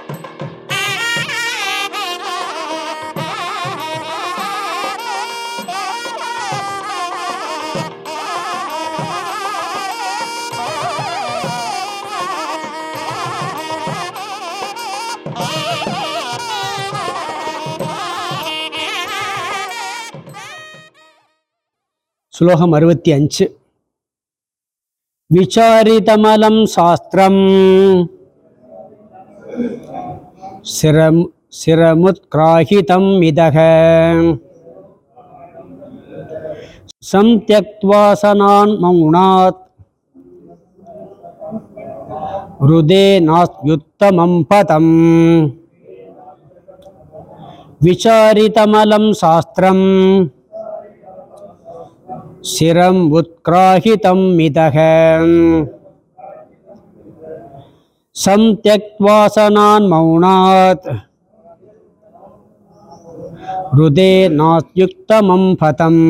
ஸ்லோகம் அறுபத்தி அஞ்சு விசாரிதமலம் சாஸ்திரம் சிரம் சிரமுத்கிராஹிதம் இதக சந்தியக்வாசனான் மௌனாத் ஹிருதே நாஸ்யுத்தமம் பதம் விசாரிதமலம் சாஸ்திரம் சிரம் உத்கிராஹிதம் மிதக சந்தியக்வாசனான் மௌனாத் ஹிருதே நாஸ்யுக்தமம் பதம்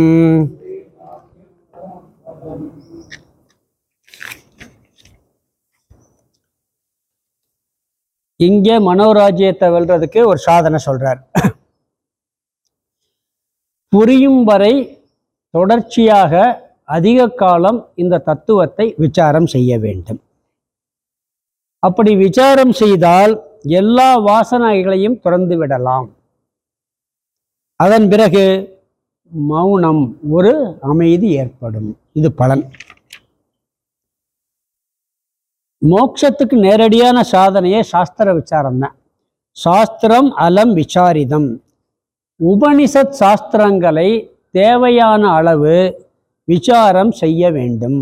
இங்கே மனோராஜ்யத்தை வெல்றதுக்கு ஒரு சாதனை சொல்றார் புரியும் வரை தொடர்ச்சியாக அதிக காலம் இந்த தத்துவத்தை விசாரம் செய்ய வேண்டும் அப்படி விசாரம் செய்தால் எல்லா வாசனைகளையும் திறந்து விடலாம் அதன் பிறகு மௌனம் ஒரு அமைதி ஏற்படும் இது பலன் மோட்சத்துக்கு நேரடியான சாதனையே சாஸ்திர விசாரம் தான் சாஸ்திரம் அலம் விசாரிதம் உபனிஷத் சாஸ்திரங்களை தேவையான அளவு விசாரம் செய்ய வேண்டும்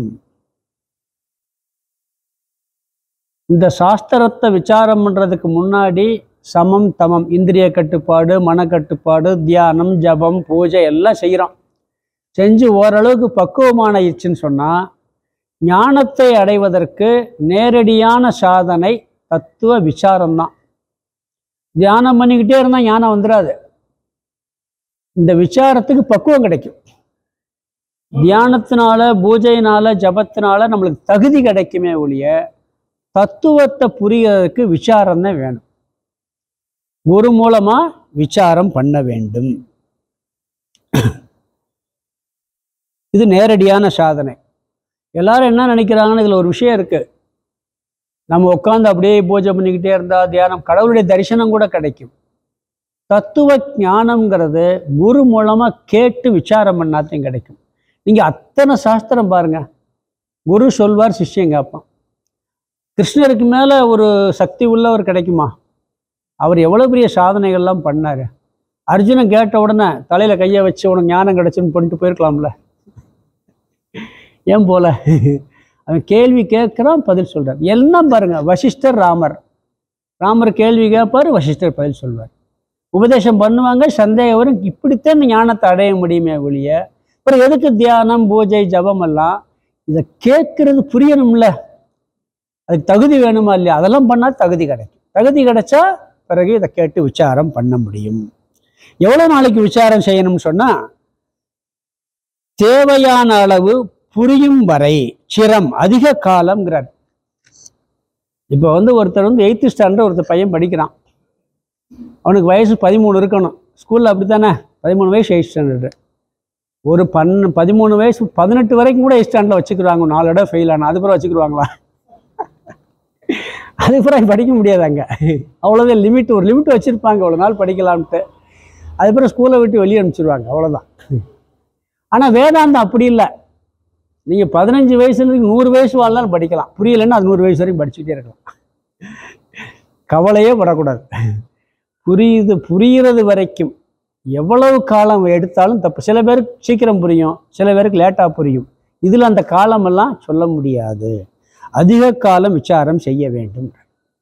இந்த சாஸ்திரத்தை விசாரம் பண்ணுறதுக்கு முன்னாடி சமம் தமம் இந்திரிய கட்டுப்பாடு மனக்கட்டுப்பாடு தியானம் ஜபம் பூஜை எல்லாம் செய்கிறோம் செஞ்சு ஓரளவுக்கு பக்குவமானயிடுச்சுன்னு சொன்னால் ஞானத்தை அடைவதற்கு நேரடியான சாதனை தத்துவ விசாரம்தான் தியானம் பண்ணிக்கிட்டே இருந்தால் ஞானம் வந்துடாது இந்த விசாரத்துக்கு பக்குவம் கிடைக்கும் தியானத்தினால பூஜையினால ஜபத்தினால நம்மளுக்கு தகுதி கிடைக்குமே ஒழிய தத்துவத்தை புரியறதுக்கு விசாரம் தான் வேணும் குரு மூலமா விசாரம் பண்ண வேண்டும் இது நேரடியான சாதனை எல்லாரும் என்ன நினைக்கிறாங்கன்னு இதுல ஒரு விஷயம் இருக்கு நம்ம உட்காந்து அப்படியே பூஜை பண்ணிக்கிட்டே இருந்தா தியானம் கடவுளுடைய தரிசனம் கூட கிடைக்கும் தத்துவ ஞானம்ங்கிறது குரு மூலமா கேட்டு விசாரம் பண்ணாத்தையும் கிடைக்கும் நீங்க அத்தனை சாஸ்திரம் பாருங்க குரு சொல்வார் சிஷ்யன் கேட்பான் கிருஷ்ணருக்கு மேல ஒரு சக்தி உள்ளவர் கிடைக்குமா அவர் எவ்வளவு பெரிய சாதனைகள்லாம் பண்ணாரு அர்ஜுனன் கேட்ட உடனே தலையில கையை வச்சு உனக்கு ஞானம் கிடைச்சுன்னு பண்ணிட்டு போயிருக்கலாம்ல ஏன் போல அவன் கேள்வி கேட்குறான் பதில் சொல்றார் எல்லாம் பாருங்க வசிஷ்டர் ராமர் ராமர் கேள்வி கேட்பார் வசிஷ்டர் பதில் சொல்வார் உபதேசம் பண்ணுவாங்க சந்தேகம் வரும் இப்படித்தான் இந்த ஞானத்தை அடைய முடியுமே ஒழிய அப்புறம் எதுக்கு தியானம் பூஜை ஜபம் எல்லாம் இதை கேட்கறது புரியணும்ல அதுக்கு தகுதி வேணுமா இல்லையா அதெல்லாம் பண்ணால் தகுதி கிடைக்கும் தகுதி கிடைச்சா பிறகு இதை கேட்டு விசாரம் பண்ண முடியும் எவ்வளோ நாளைக்கு விசாரம் செய்யணும்னு சொன்னா தேவையான அளவு புரியும் வரை சிரம் அதிக காலம்ங்கிறார் இப்போ வந்து ஒருத்தர் வந்து எயித்து ஸ்டாண்டர்ட் ஒருத்தர் பையன் படிக்கிறான் அவனுக்கு வயசு பதிமூணு இருக்கணும் ஸ்கூலில் அப்படி தானே பதிமூணு வயசு எயிட் ஸ்டாண்டர்டு ஒரு பன்னு பதிமூணு வயசு பதினெட்டு வரைக்கும் கூட எயிட் ஸ்டாண்டர்டில் வச்சுக்கிறாங்க நாலு இடம் ஃபெயில் ஆனால் அது பிறகு வச்சுக்கிடுவாங்களா அது பிறகு படிக்க முடியாது அங்கே அவ்வளோதான் லிமிட் ஒரு லிமிட் வச்சுருப்பாங்க அவ்வளோ நாள் படிக்கலாம்ட்டு அது பிறகு ஸ்கூலை விட்டு வெளியே அனுப்பிச்சிடுவாங்க அவ்வளோதான் ஆனால் வேதாந்தம் அப்படி இல்லை நீங்கள் பதினஞ்சு வயசுலேருந்து நூறு வயசு வாழ்னாலும் படிக்கலாம் புரியலைன்னா அது நூறு வயசு வரைக்கும் படிச்சுக்கிட்டே இருக்கலாம் கவலையே படக்கூடாது புரியுது புரிகிறது வரைக்கும் எவ்வளவு காலம் எடுத்தாலும் தப்பு சில பேருக்கு சீக்கிரம் புரியும் சில பேருக்கு லேட்டாக புரியும் இதில் அந்த காலமெல்லாம் சொல்ல முடியாது அதிக காலம் விசாரம் செய்ய வேண்டும்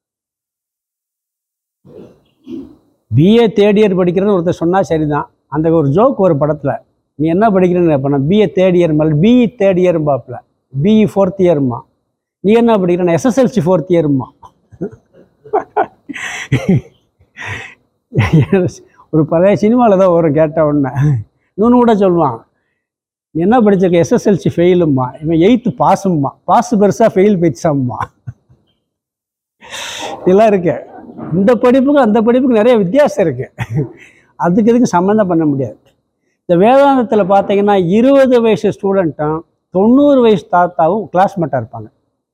பிஏ தேர்ட் இயர் படிக்கிறேன்னு ஒருத்தர் சொன்னால் சரிதான் அந்த ஒரு ஜோக் ஒரு படத்தில் நீ என்ன படிக்கிறேன்னு கேட்பேன் பிஏ தேர்ட் இயர் மேலே பிஇ தேர்ட் இயர் பாப்பில் பிஇ ஃபோர்த் இயர்மா நீ என்ன படிக்கிறேன் எஸ்எஸ்எல்சி ஃபோர்த் இயர்மா ஒரு பழைய சினிமாவில் தான் வரும் கேட்ட உடனே இன்னொன்று கூட சொல்லுவான் நீ என்ன படிச்சிருக்க எஸ்எஸ்எல்சி ஃபெயிலும்மா இவன் எயித்து பாஸும்மா பாஸ் பெருசாக ஃபெயில் பெருசாம்மா இதெல்லாம் இருக்கு இந்த படிப்புக்கும் அந்த படிப்புக்கும் நிறைய வித்தியாசம் இருக்கு அதுக்கு இதுக்கு சம்மந்தம் பண்ண முடியாது இந்த வேதாந்தத்தில் பார்த்தீங்கன்னா இருபது வயசு ஸ்டூடெண்ட்டும் தொண்ணூறு வயசு தாத்தாவும் கிளாஸ்மேட்டாக இருப்பாங்க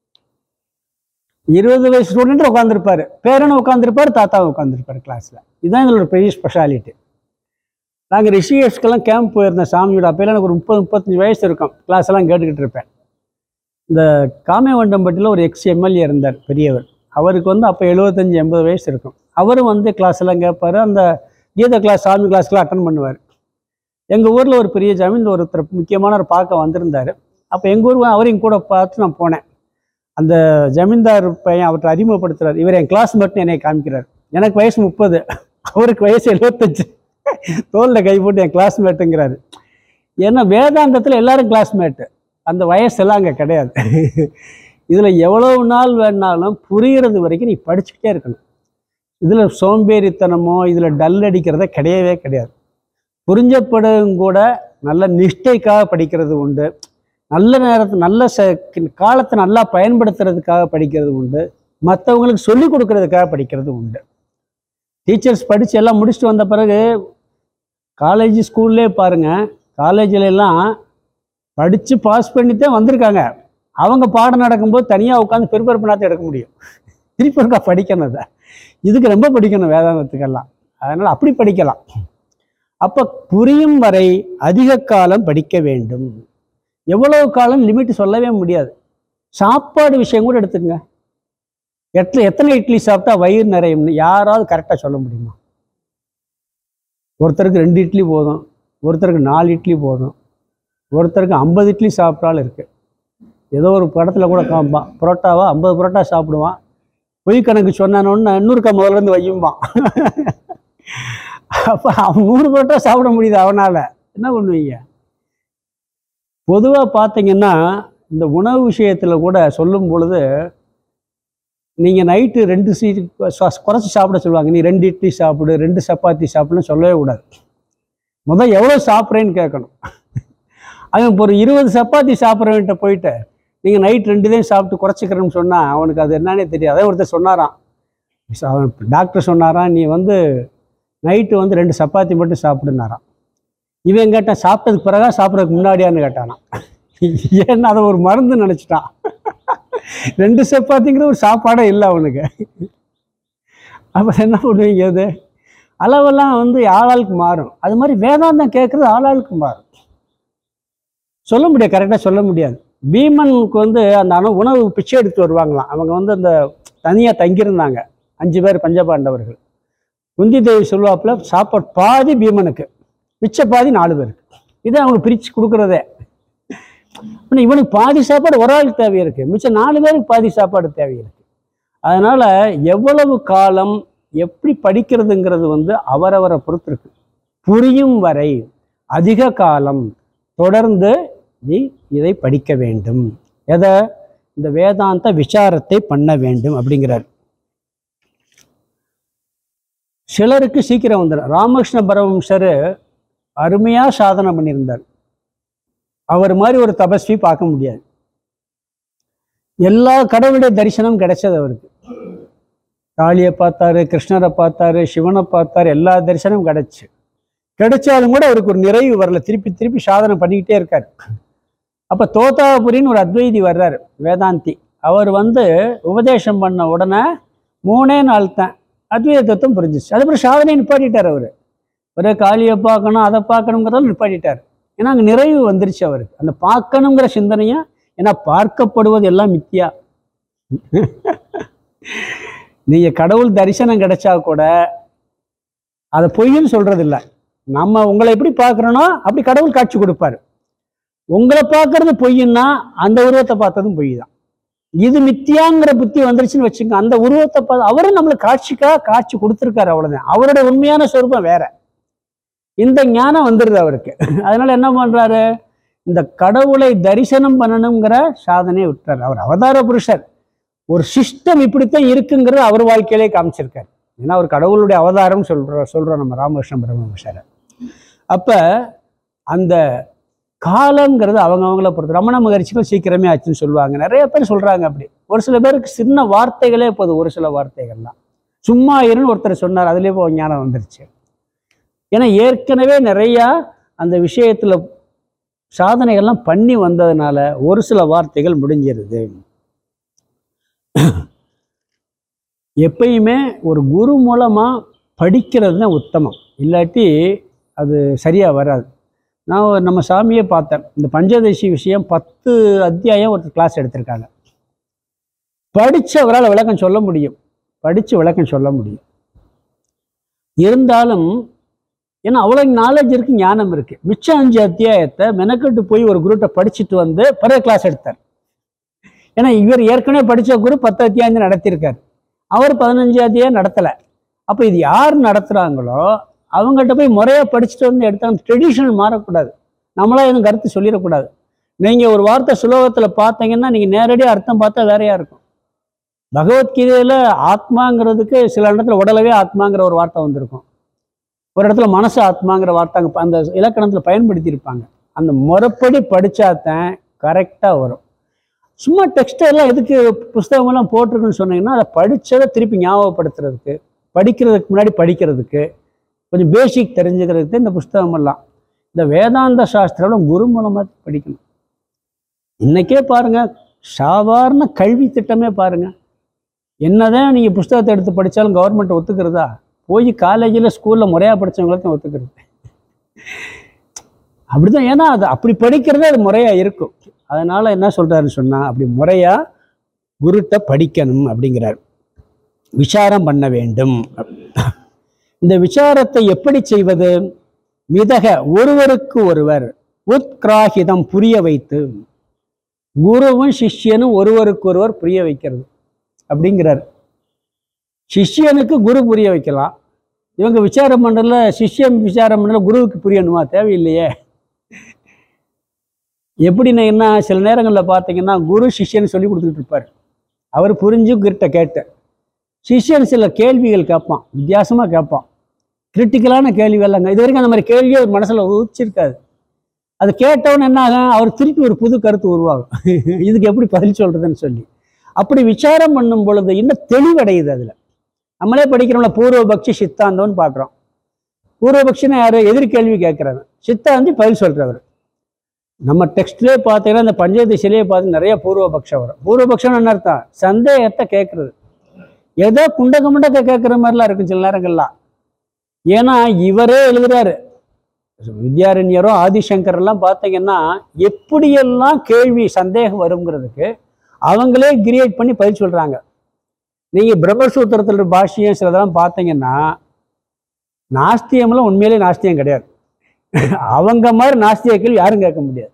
இருபது வயசு ஸ்டூடெண்ட் உட்காந்துருப்பாரு பேரனும் உட்காந்துருப்பாரு தாத்தாவும் உட்காந்துருப்பாரு கிளாஸில் இதுதான் எங்களோட பெரிய ஸ்பெஷாலிட்டி நாங்கள் ரிஷிகேஷ்க்கெல்லாம் கேம்ப் போயிருந்தேன் சாமியோட அப்போலாம் எனக்கு ஒரு முப்பது முப்பத்தஞ்சு வயசு இருக்கும் கிளாஸ் எல்லாம் கேட்டுக்கிட்டு இருப்பேன் இந்த காமியவண்டம்பட்டியில் ஒரு எக்ஸ் எம்எல்ஏ இருந்தார் பெரியவர் அவருக்கு வந்து அப்போ எழுபத்தஞ்சி எண்பது வயசு இருக்கும் அவரும் வந்து கிளாஸ் எல்லாம் கேட்பாரு அந்த கீத கிளாஸ் சாமி கிளாஸ்க்கெலாம் அட்டன் பண்ணுவார் எங்கள் ஊரில் ஒரு பெரிய ஜமீன் ஒருத்தர் முக்கியமானவர் பார்க்க வந்திருந்தார் அப்போ எங்கள் ஊர் அவரையும் கூட பார்த்து நான் போனேன் அந்த ஜமீன்தார் பையன் அவர்கிட்ட அறிமுகப்படுத்துறாரு இவர் என் கிளாஸ் மட்டும் என்னை காமிக்கிறார் எனக்கு வயசு முப்பது அவருக்கு வயசு எழுபத்தஞ்சு தோளில் கை போட்டு என் கிளாஸ்மேட்டுங்கிறாரு ஏன்னா வேதாந்தத்தில் எல்லாரும் கிளாஸ்மேட்டு அந்த வயசெல்லாம் அங்கே கிடையாது இதில் எவ்வளவு நாள் வேணாலும் புரிகிறது வரைக்கும் நீ படிச்சுக்கிட்டே இருக்கணும் இதில் சோம்பேறித்தனமோ இதில் டல் அடிக்கிறதே கிடையவே கிடையாது புரிஞ்சப்படும் கூட நல்ல நிஷ்டைக்காக படிக்கிறது உண்டு நல்ல நேரத்து நல்ல ச காலத்தை நல்லா பயன்படுத்துறதுக்காக படிக்கிறது உண்டு மற்றவங்களுக்கு சொல்லிக் கொடுக்கறதுக்காக படிக்கிறது உண்டு டீச்சர்ஸ் படித்து எல்லாம் முடிச்சுட்டு வந்த பிறகு காலேஜ் ஸ்கூல்லே பாருங்க காலேஜில் எல்லாம் படித்து பாஸ் பண்ணித்தான் வந்திருக்காங்க அவங்க பாடம் நடக்கும்போது தனியாக உட்காந்து ப்ரிப்பேர் பண்ணாதான் எடுக்க முடியும் திருப்பி ஒருக்கா படிக்கணும் அதை இதுக்கு ரொம்ப படிக்கணும் வேதாந்தத்துக்கெல்லாம் அதனால் அப்படி படிக்கலாம் அப்போ புரியும் வரை அதிக காலம் படிக்க வேண்டும் எவ்வளவு காலம் லிமிட் சொல்லவே முடியாது சாப்பாடு விஷயம் கூட எடுத்துக்கங்க எத்தனை எத்தனை இட்லி சாப்பிட்டா வயிறு நிறையும்னு யாராவது கரெக்டாக சொல்ல முடியுமா ஒருத்தருக்கு ரெண்டு இட்லி போதும் ஒருத்தருக்கு நாலு இட்லி போதும் ஒருத்தருக்கு ஐம்பது இட்லி சாப்பிட்டாலும் இருக்கு ஏதோ ஒரு படத்தில் கூட காமிப்பான் புரோட்டாவா ஐம்பது புரோட்டா சாப்பிடுவான் பொய் கணக்கு சொன்னானோன்னு இன்னொருக்கா முதல்ல இருந்து வையும்பான் அப்போ அவன் நூறு புரோட்டா சாப்பிட முடியுது அவனால் என்ன பண்ணுவீங்க பொதுவாக பார்த்தீங்கன்னா இந்த உணவு விஷயத்தில் கூட சொல்லும் பொழுது நீங்கள் நைட்டு ரெண்டு சீ குறைச்சி சாப்பிட சொல்லுவாங்க நீ ரெண்டு இட்லி சாப்பிடு ரெண்டு சப்பாத்தி சாப்பிடுன்னு சொல்லவே கூடாது முதல் எவ்வளோ சாப்பிட்றேன்னு கேட்கணும் அவன் இப்போ ஒரு இருபது சப்பாத்தி சாப்பிட்றவன்ட்ட போயிட்டு நீங்கள் நைட் ரெண்டு தான் சாப்பிட்டு குறைச்சிக்கிறேன்னு சொன்னால் அவனுக்கு அது என்னன்னே தெரியாது அதே ஒருத்தர் சொன்னாராம் அவன் டாக்டர் சொன்னாராம் நீ வந்து நைட்டு வந்து ரெண்டு சப்பாத்தி மட்டும் சாப்பிடுனாராம் இவன் கேட்டான் சாப்பிட்டதுக்கு பிறகா சாப்பிட்றதுக்கு முன்னாடியான்னு கேட்டானான் ஏன்னா அதை ஒரு மருந்து நினச்சிட்டான் ரெண்டு சப்பாத்திங்கிற ஒரு சாப்பாடே இல்லை அவனுக்கு அப்போ என்ன பண்ணுவீங்க அது அளவெல்லாம் வந்து ஆளாளுக்கு மாறும் அது மாதிரி வேதாந்தம் கேட்குறது ஆளாளுக்கு மாறும் சொல்ல முடியாது கரெக்டாக சொல்ல முடியாது பீமனுக்கு வந்து அந்த அணு உணவு பிச்சை எடுத்து வருவாங்களாம் அவங்க வந்து அந்த தனியாக தங்கியிருந்தாங்க அஞ்சு பேர் பஞ்சபாண்டவர்கள் குந்தி தேவி சொல்லுவாப்புல சாப்பாடு பாதி பீமனுக்கு மிச்ச பாதி நாலு பேருக்கு இதை அவங்க பிரித்து கொடுக்குறதே ஆனா இவனுக்கு பாதி சாப்பாடு ஒரு ஆளுக்கு தேவை இருக்கு மிச்சம் நாலு பேருக்கு பாதி சாப்பாடு தேவை இருக்கு அதனால எவ்வளவு காலம் எப்படி படிக்கிறதுங்கிறது வந்து அவரவரை பொறுத்து இருக்கு புரியும் வரை அதிக காலம் தொடர்ந்து நீ இதை படிக்க வேண்டும் எதை இந்த வேதாந்த விசாரத்தை பண்ண வேண்டும் அப்படிங்கிறார் சிலருக்கு சீக்கிரம் வந்துடும் ராமகிருஷ்ண பரமஹம்சர் அருமையா சாதனை பண்ணியிருந்தார் அவர் மாதிரி ஒரு தபஸ்வி பார்க்க முடியாது எல்லா கடவுளுடைய தரிசனம் கிடைச்சது அவருக்கு காளியை பார்த்தாரு கிருஷ்ணரை பார்த்தாரு சிவனை பார்த்தாரு எல்லா தரிசனமும் கிடைச்சு கிடைச்சாலும் கூட அவருக்கு ஒரு நிறைவு வரல திருப்பி திருப்பி சாதனை பண்ணிக்கிட்டே இருக்காரு அப்ப தோத்தாபுரின்னு ஒரு அத்வைதி வர்றாரு வேதாந்தி அவர் வந்து உபதேசம் பண்ண உடனே மூணே நாள் தான் அத்வைத தத்துவம் புரிஞ்சிச்சு அதுக்கப்புறம் சாதனை நிப்பாட்டிட்டார் அவர் ஒரே காளியை பார்க்கணும் அதை பார்க்கணுங்கிறதால நிப்பாட்டிட்டார் ஏன்னா அங்கே நிறைவு வந்துருச்சு அவருக்கு அந்த பார்க்கணுங்கிற சிந்தனையும் ஏன்னா பார்க்கப்படுவது எல்லாம் மித்தியா நீங்க கடவுள் தரிசனம் கிடைச்சா கூட அதை பொய்ன்னு சொல்றது இல்ல நம்ம உங்களை எப்படி பார்க்குறோனோ அப்படி கடவுள் காட்சி கொடுப்பாரு உங்களை பார்க்கறது பொய்ன்னா அந்த உருவத்தை பார்த்ததும் பொய் தான் இது மித்தியாங்கிற புத்தி வந்துருச்சுன்னு வச்சுங்க அந்த உருவத்தை பார்த்து அவரும் நம்மளுக்கு காட்சிக்காக காட்சி கொடுத்துருக்காரு அவ்வளவுதான் அவருடைய உண்மையான சொரூபம் வேற இந்த ஞானம் வந்துடுது அவருக்கு அதனால என்ன பண்றாரு இந்த கடவுளை தரிசனம் பண்ணணுங்கிற சாதனையை விட்டுறாரு அவர் அவதார புருஷர் ஒரு சிஸ்டம் இப்படித்தான் இருக்குங்கிறது அவர் வாழ்க்கையிலே காமிச்சிருக்காரு ஏன்னா அவர் கடவுளுடைய அவதாரம் சொல்ற சொல்றோம் நம்ம ராமகிருஷ்ண பிரம்மசார அப்ப அந்த காலங்கிறது அவங்க அவங்கள பொறுத்து ரமண மகரிஷிகள் சீக்கிரமே ஆச்சுன்னு சொல்லுவாங்க நிறைய பேர் சொல்றாங்க அப்படி ஒரு சில பேருக்கு சின்ன வார்த்தைகளே போதும் ஒரு சில வார்த்தைகள்லாம் சும்மா இருன்னு ஒருத்தர் சொன்னார் அதுலேயே இப்போ ஞானம் வந்துருச்சு ஏன்னா ஏற்கனவே நிறையா அந்த விஷயத்தில் சாதனைகள்லாம் பண்ணி வந்ததுனால ஒரு சில வார்த்தைகள் முடிஞ்சிருது எப்பயுமே ஒரு குரு மூலமாக படிக்கிறது தான் உத்தமம் இல்லாட்டி அது சரியாக வராது நான் ஒரு- நம்ம சாமியை பார்த்தேன் இந்த பஞ்சதசி விஷயம் பத்து அத்தியாயம் ஒரு கிளாஸ் எடுத்திருக்காங்க படிச்சவரால் விளக்கம் சொல்ல முடியும் படித்து விளக்கம் சொல்ல முடியும் இருந்தாலும் ஏன்னா அவ்வளோ நாலேஜ் இருக்குது ஞானம் இருக்குது மிச்சம் அஞ்சு அத்தியாயத்தை மெனக்கெட்டு போய் ஒரு குருட்ட படிச்சுட்டு வந்து பிறகு கிளாஸ் எடுத்தார் ஏன்னா இவர் ஏற்கனவே படித்த குரு பத்து அத்தியாயம் தான் நடத்தியிருக்கார் அவர் பதினஞ்சு அத்தியாயம் நடத்தலை அப்போ இது யார் நடத்துகிறாங்களோ அவங்ககிட்ட போய் முறையாக படிச்சுட்டு வந்து எடுத்தாங்க ட்ரெடிஷனல் மாறக்கூடாது நம்மளா எதுவும் கருத்து சொல்லிடக்கூடாது நீங்கள் ஒரு வார்த்தை சுலோகத்தில் பார்த்தீங்கன்னா நீங்கள் நேரடியாக அர்த்தம் பார்த்தா வேறையாக இருக்கும் பகவத்கீதையில் ஆத்மாங்கிறதுக்கு சில இடத்துல உடலவே ஆத்மாங்கிற ஒரு வார்த்தை வந்திருக்கும் ஒரு இடத்துல மனசு ஆத்மாங்கிற வார்த்தை அங்க அந்த இலக்கணத்தில் பயன்படுத்தியிருப்பாங்க அந்த முறைப்படி படித்தாதான் கரெக்டாக வரும் சும்மா டெக்ஸ்ட் எல்லாம் எதுக்கு புஸ்தகமெல்லாம் போட்டிருக்குன்னு சொன்னீங்கன்னா அதை படித்ததை திருப்பி ஞாபகப்படுத்துறதுக்கு படிக்கிறதுக்கு முன்னாடி படிக்கிறதுக்கு கொஞ்சம் பேசிக் தெரிஞ்சுக்கிறதுக்கு இந்த புஸ்தகமெல்லாம் இந்த வேதாந்த சாஸ்திரம் குரு மூலமாக படிக்கணும் இன்னைக்கே பாருங்க சாதாரண கல்வி திட்டமே பாருங்க என்னதான் நீங்கள் புஸ்தகத்தை எடுத்து படித்தாலும் கவர்மெண்ட் ஒத்துக்கிறதா போய் காலேஜில் ஸ்கூலில் முறையாக படித்தவங்களுக்கு தான் ஒத்துக்கிறது அப்படிதான் ஏன்னா அது அப்படி படிக்கிறதே அது முறையாக இருக்கும் அதனால என்ன சொல்றாருன்னு சொன்னா அப்படி முறையா குருட்ட படிக்கணும் அப்படிங்கிறார் விசாரம் பண்ண வேண்டும் இந்த விசாரத்தை எப்படி செய்வது மிதக ஒருவருக்கு ஒருவர் உத்கிராகிதம் புரிய வைத்து குருவும் சிஷ்யனும் ஒருவருக்கு ஒருவர் புரிய வைக்கிறது அப்படிங்கிறார் சிஷ்யனுக்கு குரு புரிய வைக்கலாம் இவங்க விசாரம் பண்ணல சிஷ்யம் விசாரம் பண்ணல குருவுக்கு புரியணுமா தேவையில்லையே எப்படின்னா என்ன சில நேரங்களில் பார்த்தீங்கன்னா குரு சிஷ்யன் சொல்லி கொடுத்துக்கிட்டு இருப்பார் அவர் புரிஞ்சு கிட்ட கேட்ட சிஷ்யன் சில கேள்விகள் கேட்பான் வித்தியாசமாக கேட்பான் கிரிட்டிக்கலான கேள்விகள்லாங்க இது வரைக்கும் அந்த மாதிரி கேள்வியே ஒரு மனசில் உச்சிருக்காது அது கேட்டவொன்னு என்ன ஆகும் அவர் திருப்பி ஒரு புது கருத்து உருவாகும் இதுக்கு எப்படி பதில் சொல்றதுன்னு சொல்லி அப்படி விசாரம் பண்ணும் பொழுது இன்னும் தெளிவடையுது அதில் நம்மளே படிக்கிறோம்ல பூர்வபக்ஷி சித்தாந்தம்னு பார்க்குறோம் பூர்வபக்ஷின்னு யார் எதிர்கேள்வி கேட்குறாங்க சித்தாந்தி பதில் சொல்கிறவர் நம்ம டெக்ஸ்ட்லேயே பார்த்தீங்கன்னா இந்த பஞ்சதிசிலேயே பார்த்து நிறைய பூர்வபக்ஷம் வரும் பூர்வபக்ஷம்னு என்ன அர்த்தம் சந்தேகத்தை கேட்குறது ஏதோ குண்டக்க முண்டக்க கேட்குற மாதிரிலாம் இருக்கும் சில நேரங்கள்லாம் ஏன்னா இவரே எழுதுறாரு வித்யாரண்யரும் ஆதிசங்கர் எல்லாம் பார்த்தீங்கன்னா எப்படியெல்லாம் கேள்வி சந்தேகம் வருங்கிறதுக்கு அவங்களே கிரியேட் பண்ணி பதில் சொல்றாங்க நீங்க பிரம்மசூத்திரத்தில் பாஷ்யம் சிலதெல்லாம் பார்த்தீங்கன்னா நாஸ்தியம்லாம் உண்மையிலே நாஸ்தியம் கிடையாது அவங்க மாதிரி நாஸ்திய கேள்வி யாரும் கேட்க முடியாது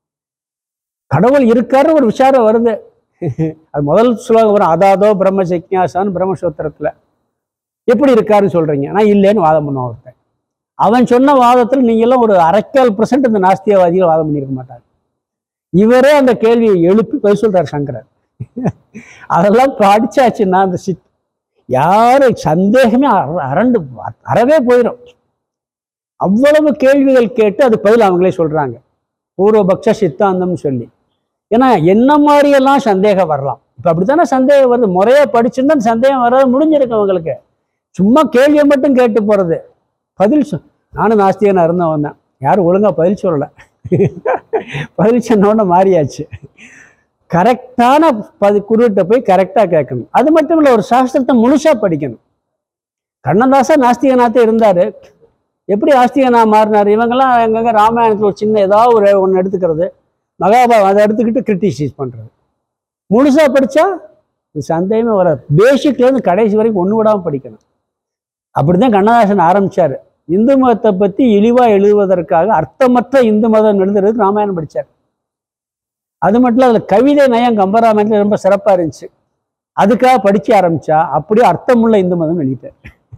கடவுள் இருக்காருன்னு ஒரு விசாரம் வருது அது முதல் ஸ்லோகம் வரும் அதாதோ பிரம்ம ஜிக்ஞாசான்னு பிரம்மசூத்திரத்தில் எப்படி இருக்காருன்னு சொல்றீங்க நான் இல்லைன்னு வாதம் பண்ணுவான் ஒருத்தன் அவன் சொன்ன வாதத்தில் நீங்கெல்லாம் ஒரு அரைக்கால் பர்சன்ட் இந்த நாஸ்தியவாதிகள் வாதம் பண்ணியிருக்க மாட்டாங்க இவரே அந்த கேள்வியை எழுப்பி பதில் சொல்றாரு சங்கரர் அதெல்லாம் படிச்சாச்சுன்னா அந்த சித் யாரும் சந்தேகமே அற- அரண்டு அறவே போயிடும் அவ்வளவு கேள்விகள் கேட்டு அது பதில் அவங்களே சொல்றாங்க பூர்வபக்ஷ சித்தாந்தம்னு சொல்லி ஏன்னா என்ன மாதிரியெல்லாம் சந்தேகம் வரலாம் இப்போ அப்படித்தானே சந்தேகம் வருது முறையா படிச்சுருந்தா அந்த சந்தேகம் வராது முடிஞ்சிருக்கு அவங்களுக்கு சும்மா கேள்வியை மட்டும் கேட்டு போறது பதில் சொ நானும் நாஸ்திகனா இருந்தவன் தான் யாரும் ஒழுங்கா பதில் சொல்லலை பதில் சொன்னோடனே மாறியாச்சு கரெக்டான பதி குருகிட்ட போய் கரெக்டாக கேட்கணும் அது மட்டும் இல்லை ஒரு சாஸ்திரத்தை முழுசா படிக்கணும் கண்ணதாசன் நாஸ்திகனாத்தே இருந்தாரு எப்படி ஆஸ்திகனா மாறினார் இவங்கெல்லாம் எங்கங்க ராமாயணத்தில் ஒரு சின்ன ஏதாவது ஒரு ஒன்று எடுத்துக்கிறது மகாபாரதம் அதை எடுத்துக்கிட்டு கிரிட்டிசைஸ் பண்ணுறது முழுசா படித்தா இது சந்தேகமே வராது பேசிக்லேருந்து கடைசி வரைக்கும் ஒன்று விடாமல் படிக்கணும் அப்படிதான் கண்ணதாசன் ஆரம்பிச்சார் இந்து மதத்தை பற்றி இழிவாக எழுதுவதற்காக அர்த்தமற்ற இந்து மதம் எழுதுறதுக்கு ராமாயணம் படித்தார் அது மட்டும் இல்லை அதில் கவிதை நயம் கம்பராமாயணத்தில் ரொம்ப சிறப்பாக இருந்துச்சு அதுக்காக படிக்க ஆரம்பிச்சா அப்படியே அர்த்தமுள்ள இந்து மதம் எழுதிட்டார்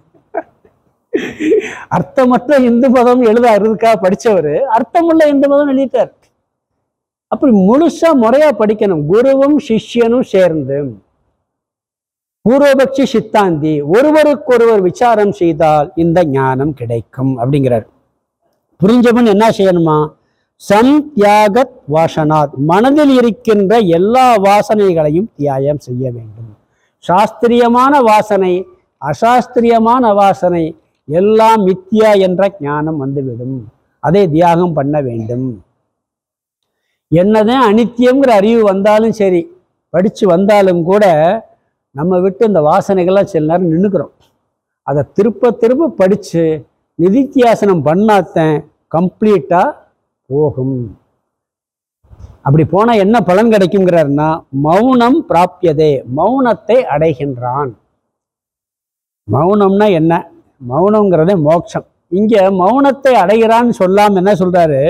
அர்த்தமற்ற இந்து மதம் எழுத அதுக்காக படிச்சவர் அர்த்தமுள்ள இந்து மதம் எழுதிட்டார் அப்படி முழுசா முறையா படிக்கணும் குருவும் சிஷ்யனும் சேர்ந்து பூர்வபக்ஷி சித்தாந்தி ஒருவருக்கொருவர் விசாரம் செய்தால் இந்த ஞானம் கிடைக்கும் அப்படிங்கிறார் புரிஞ்சவன் என்ன செய்யணுமா சம் தியாகத் வாசனாத் மனதில் இருக்கின்ற எல்லா வாசனைகளையும் தியாகம் செய்ய வேண்டும் சாஸ்திரியமான வாசனை அசாஸ்திரியமான வாசனை எல்லாம் மித்யா என்ற ஞானம் வந்துவிடும் அதை தியாகம் பண்ண வேண்டும் என்னதான் அனித்தியம்ங்கிற அறிவு வந்தாலும் சரி படித்து வந்தாலும் கூட நம்ம விட்டு இந்த வாசனைகள்லாம் சில நேரம் நின்றுக்கிறோம் அதை திருப்ப திருப்ப படித்து நிதித்தியாசனம் பண்ணாத்தன் கம்ப்ளீட்டாக போகும் அப்படி போனால் என்ன பலன் கிடைக்குங்கிறாருன்னா மௌனம் பிராப்பியதே மௌனத்தை அடைகின்றான் மௌனம்னா என்ன மௌனங்கிறதே மோட்சம் இங்க மௌனத்தை அடைகிறான்னு சொல்லாம என்ன சொல்றாரு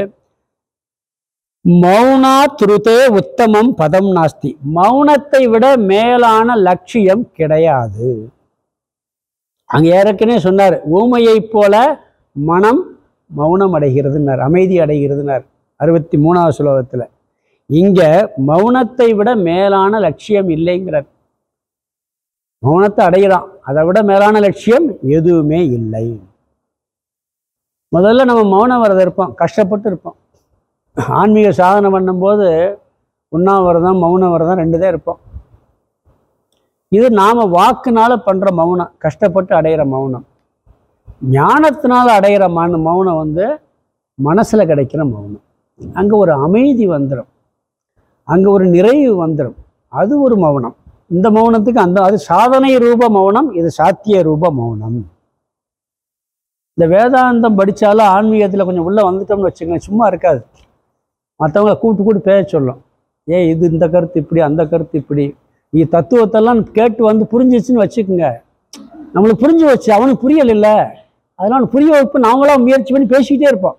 மௌனா துருதே உத்தமம் பதம் நாஸ்தி மௌனத்தை விட மேலான லட்சியம் கிடையாது அங்க ஏற்கனவே சொன்னார் ஊமையைப் போல மனம் மௌனம் அடைகிறதுனார் அமைதி அடைகிறதுனார் அறுபத்தி மூணாவது ஸ்லோகத்துல இங்க மௌனத்தை விட மேலான லட்சியம் இல்லைங்கிறார் மௌனத்தை அடைகிறான் அதை விட மேலான லட்சியம் எதுவுமே இல்லை முதல்ல நம்ம மௌன விரதம் இருப்போம் கஷ்டப்பட்டு இருப்போம் ஆன்மீக சாதனை பண்ணும்போது உண்ணாவிரதம் மௌன விரதம் ரெண்டு தான் இருப்போம் இது நாம வாக்குனால பண்ற மௌனம் கஷ்டப்பட்டு அடையிற மௌனம் ஞானத்தினால அடையிற மன மௌனம் வந்து மனசுல கிடைக்கிற மௌனம் அங்க ஒரு அமைதி வந்துடும் அங்க ஒரு நிறைவு வந்துடும் அது ஒரு மௌனம் இந்த மௌனத்துக்கு அந்த அது சாதனை ரூப மௌனம் இது சாத்திய ரூப மௌனம் இந்த வேதாந்தம் படித்தாலும் ஆன்மீகத்தில் கொஞ்சம் உள்ளே வந்துட்டோம்னு வச்சுக்கோங்க சும்மா இருக்காது மற்றவங்கள கூப்பிட்டு கூப்பிட்டு பேச சொல்லும் ஏ இது இந்த கருத்து இப்படி அந்த கருத்து இப்படி நீ தத்துவத்தெல்லாம் கேட்டு வந்து புரிஞ்சிச்சுன்னு வச்சுக்கோங்க நம்மளுக்கு புரிஞ்சு வச்சு அவனுக்கு புரியல இல்லை அதனால புரிய வைப்பு நாமளா முயற்சி பண்ணி பேசிக்கிட்டே இருப்போம்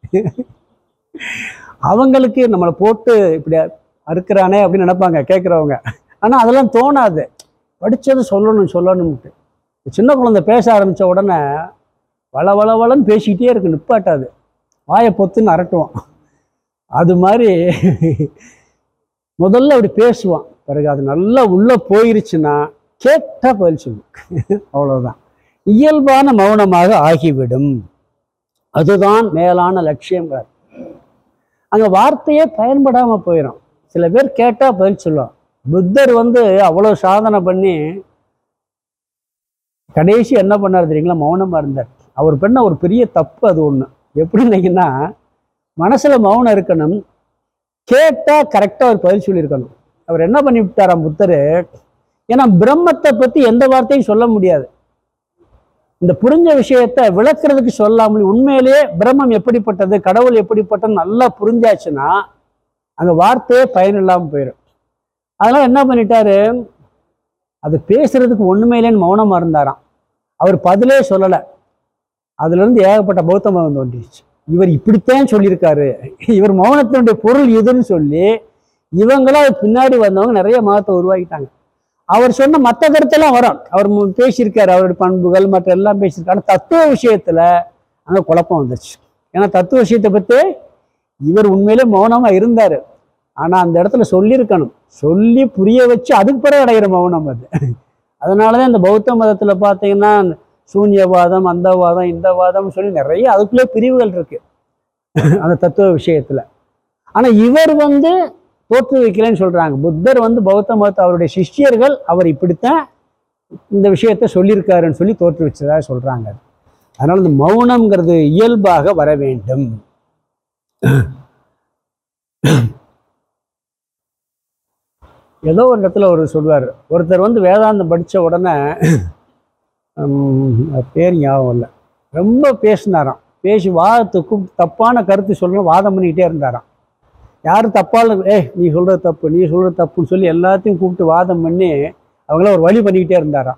அவங்களுக்கு நம்மளை போட்டு இப்படி அறுக்கிறானே அப்படின்னு நினைப்பாங்க கேட்குறவங்க ஆனால் அதெல்லாம் தோணாது படித்தது சொல்லணும் சொல்லணும்ட்டு சின்ன குழந்தை பேச ஆரம்பித்த உடனே வள வள வளன்னு பேசிக்கிட்டே இருக்கு நிப்பாட்டாது வாயை பொத்துன்னு அரட்டுவான் அது மாதிரி முதல்ல அப்படி பேசுவான் பிறகு அது நல்லா உள்ளே போயிருச்சுன்னா கேட்டா பதில் சொல்லும் அவ்வளவுதான் இயல்பான மௌனமாக ஆகிவிடும் அதுதான் மேலான லட்சியங்கிறார் அங்கே வார்த்தையே பயன்படாமல் போயிடும் சில பேர் கேட்டால் பதில் சொல்லுவான் புத்தர் வந்து அவ்வளோ சாதனை பண்ணி கடைசி என்ன பண்ணார் தெரியுங்களா மௌனமாக இருந்தார் அவர் பண்ண ஒரு பெரிய தப்பு அது ஒன்று எப்படின்னீங்கன்னா மனசில் மௌனம் இருக்கணும் கேட்டால் கரெக்டாக அவர் பதில் சொல்லியிருக்கணும் அவர் என்ன பண்ணி விட்டாராம் புத்தர் ஏன்னா பிரம்மத்தை பற்றி எந்த வார்த்தையும் சொல்ல முடியாது இந்த புரிஞ்ச விஷயத்தை விளக்குறதுக்கு சொல்லாமல் உண்மையிலேயே பிரம்மம் எப்படிப்பட்டது கடவுள் எப்படிப்பட்டது நல்லா புரிஞ்சாச்சுன்னா அங்கே வார்த்தையே பயனில்லாமல் போயிடும் அதனால என்ன பண்ணிட்டாரு அது பேசுறதுக்கு ஒண்ணுமே இல்லைன்னு மௌனமா இருந்தாராம் அவர் பதிலே சொல்லலை அதுல இருந்து ஏகப்பட்ட பௌத்த மதம் தோன்றிடுச்சு இவர் இப்படித்தான் சொல்லியிருக்காரு இவர் மௌனத்தினுடைய பொருள் இதுன்னு சொல்லி இவங்களா பின்னாடி வந்தவங்க நிறைய மதத்தை உருவாக்கிட்டாங்க அவர் சொன்ன மற்ற கருத்தெல்லாம் வரும் அவர் மு- பேசியிருக்காரு அவருடைய பண்புகள் மற்ற எல்லாம் பேசியிருக்காரு ஆனா தத்துவ விஷயத்துல அங்க குழப்பம் வந்துச்சு ஏன்னா தத்துவ விஷயத்தை பத்தி இவர் உண்மையிலே மௌனமா இருந்தாரு ஆனா அந்த இடத்துல சொல்லியிருக்கணும் சொல்லி புரிய வச்சு அதுக்கு பிறகு அடைகிற மௌனம் அது அதனாலதான் இந்த பௌத்த மதத்துல பார்த்தீங்கன்னா சூன்யவாதம் அந்த வாதம் இந்த வாதம் சொல்லி நிறைய அதுக்குள்ளே பிரிவுகள் இருக்கு அந்த தத்துவ விஷயத்துல ஆனா இவர் வந்து தோற்று வைக்கலன்னு சொல்றாங்க புத்தர் வந்து பௌத்த மதத்தை அவருடைய சிஷ்யர்கள் அவர் இப்படித்தான் இந்த விஷயத்த சொல்லியிருக்காருன்னு சொல்லி தோற்று வச்சதா சொல்றாங்க அதனால இந்த மௌனம்ங்கிறது இயல்பாக வர வேண்டும் ஏதோ ஒரு இடத்துல ஒரு சொல்வார் ஒருத்தர் வந்து வேதாந்தம் படிச்ச உடனே ஹம், அது பேர் ஞாபகம் இல்லை ரொம்ப பேசினாராம் பேசி வாதத்துக்கும் தப்பான கருத்து சொல்லணும் வாதம் பண்ணிக்கிட்டே இருந்தாராம் யாரும் தப்பால ஏய் நீ சொல்றது தப்பு நீ சொல்றது தப்புன்னு சொல்லி எல்லாத்தையும் கூப்பிட்டு வாதம் பண்ணி அவங்கள ஒரு வழி பண்ணிக்கிட்டே இருந்தாராம்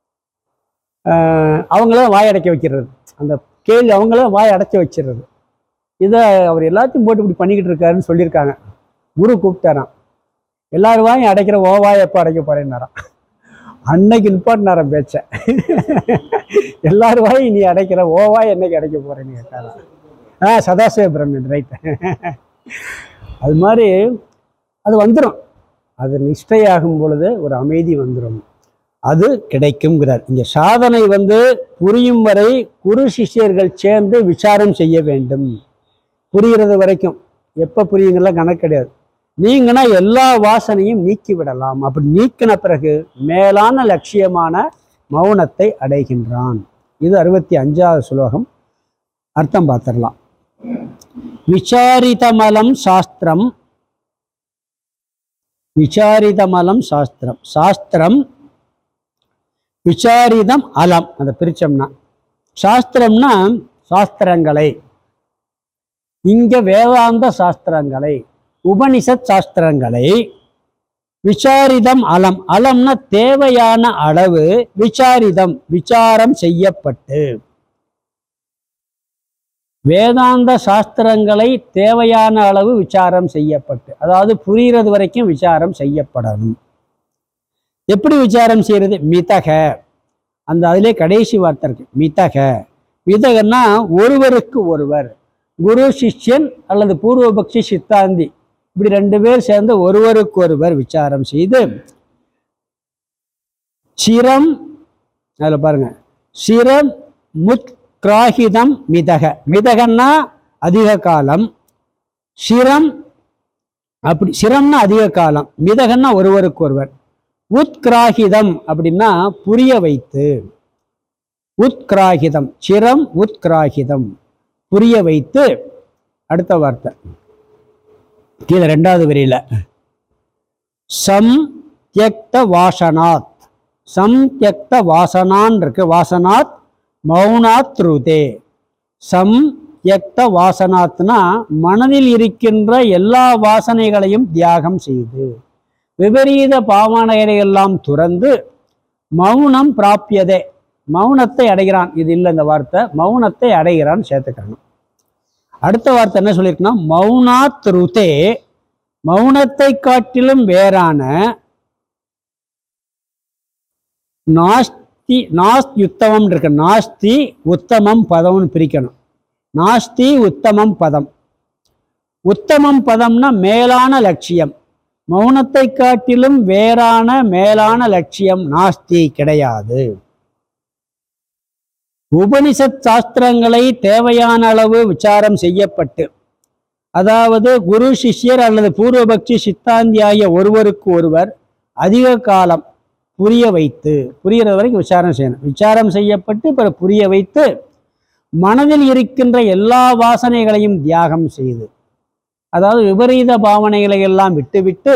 ஆஹ் அவங்கள வாய் அடைக்க வைக்கிறது அந்த கேள்வி அவங்கள வாய் அடைக்க வச்சிடுறது இதை அவர் எல்லாத்தையும் போட்டு இப்படி பண்ணிக்கிட்டு இருக்காருன்னு சொல்லியிருக்காங்க குரு கூப்பிட்டாராம் எல்லார் வாயும் அடைக்கிற ஓ வாய் எப்போ அடைக்க போறேன்னாராம் அன்னைக்கு நிப்பாட்டினாராம் பேச்ச எல்லார் வாயும் நீ அடைக்கிற ஓ வாய் என்னைக்கு அடைக்க போறேன்னு கேட்டாராம் ஆ சதாசிவ பிரம்மன் ரைட் அது மாதிரி அது வந்துடும் அது நிஷ்டையாகும் பொழுது ஒரு அமைதி வந்துடும் அது கிடைக்கும்ங்கிறார் இங்க சாதனை வந்து புரியும் வரை குரு சிஷ்யர்கள் சேர்ந்து விசாரம் செய்ய வேண்டும் புரிகிறது வரைக்கும் எப்ப புரியுங்கெல்லாம் கணக்கு கிடையாது நீங்கன்னா எல்லா வாசனையும் நீக்கி விடலாம் அப்படி நீக்கின பிறகு மேலான லட்சியமான மௌனத்தை அடைகின்றான் இது அறுபத்தி அஞ்சாவது சுலோகம் அர்த்தம் பார்த்துடலாம் விசாரிதமலம் சாஸ்திரம் விசாரிதமலம் சாஸ்திரம் சாஸ்திரம் விசாரிதம் அலம் அதை பிரிச்சோம்னா சாஸ்திரம்னா சாஸ்திரங்களை இங்க வேதாந்த சாஸ்திரங்களை உபனிஷத் சாஸ்திரங்களை விசாரிதம் அலம் அலம்னா தேவையான அளவு விசாரிதம் விசாரம் செய்யப்பட்டு வேதாந்த சாஸ்திரங்களை தேவையான அளவு விசாரம் செய்யப்பட்டு அதாவது புரிகிறது வரைக்கும் விசாரம் செய்யப்படணும் எப்படி விசாரம் செய்யறது மிதக அந்த அதிலே கடைசி வார்த்தை இருக்கு மிதக மிதகன்னா ஒருவருக்கு ஒருவர் குரு சிஷ்யன் அல்லது பூர்வபக்ஷி சித்தாந்தி இப்படி ரெண்டு பேர் சேர்ந்து ஒருவருக்கு ஒருவர் விசாரம் செய்து சிரம் அதில் பாருங்க சிரம் முத் கிராகிதம் மிதக மிதகன்னா அதிக காலம் சிரம் அப்படி சிரம்னா அதிக காலம் மிதகன்னா ஒருவருக்கு ஒருவர் உத்கிராகிதம் அப்படின்னா புரிய வைத்து உத்கிராகிதம் சிரம் உத்கிராகிதம் புரிய வைத்து அடுத்த வார்த்தை கீழே ரெண்டாவது வரியில சம் தியக்த வாசனாத் சம் தியக்த வாசனான் இருக்கு வாசனாத் மௌனாத் ருதே சம் தியக்த வாசனாத்னா மனதில் இருக்கின்ற எல்லா வாசனைகளையும் தியாகம் செய்து விபரீத பாவனைகளை எல்லாம் துறந்து மௌனம் பிராப்பியதே மௌனத்தை அடைகிறான் இது இல்லை இந்த வார்த்தை மௌனத்தை அடைகிறான் சேர்த்துக்கணும் அடுத்த வார்த்தை என்ன சொல்லியிருக்குன்னா மௌனாத் ருதே மௌனத்தை காட்டிலும் வேறான நாஸ்தி நாஸ்த் யுத்தமம் இருக்கு நாஸ்தி உத்தமம் பதம்னு பிரிக்கணும் நாஸ்தி உத்தமம் பதம் உத்தமம் பதம்னா மேலான லட்சியம் மௌனத்தை காட்டிலும் வேறான மேலான லட்சியம் நாஸ்தி கிடையாது உபனிஷத் சாஸ்திரங்களை தேவையான அளவு விசாரம் செய்யப்பட்டு அதாவது குரு சிஷ்யர் அல்லது பூர்வபக்ஷி சித்தாந்தி ஆகிய ஒருவருக்கு ஒருவர் அதிக காலம் புரிய வைத்து புரிகிற வரைக்கும் விசாரம் செய்யணும் விசாரம் செய்யப்பட்டு பிறகு புரிய வைத்து மனதில் இருக்கின்ற எல்லா வாசனைகளையும் தியாகம் செய்து அதாவது விபரீத பாவனைகளை எல்லாம் விட்டுவிட்டு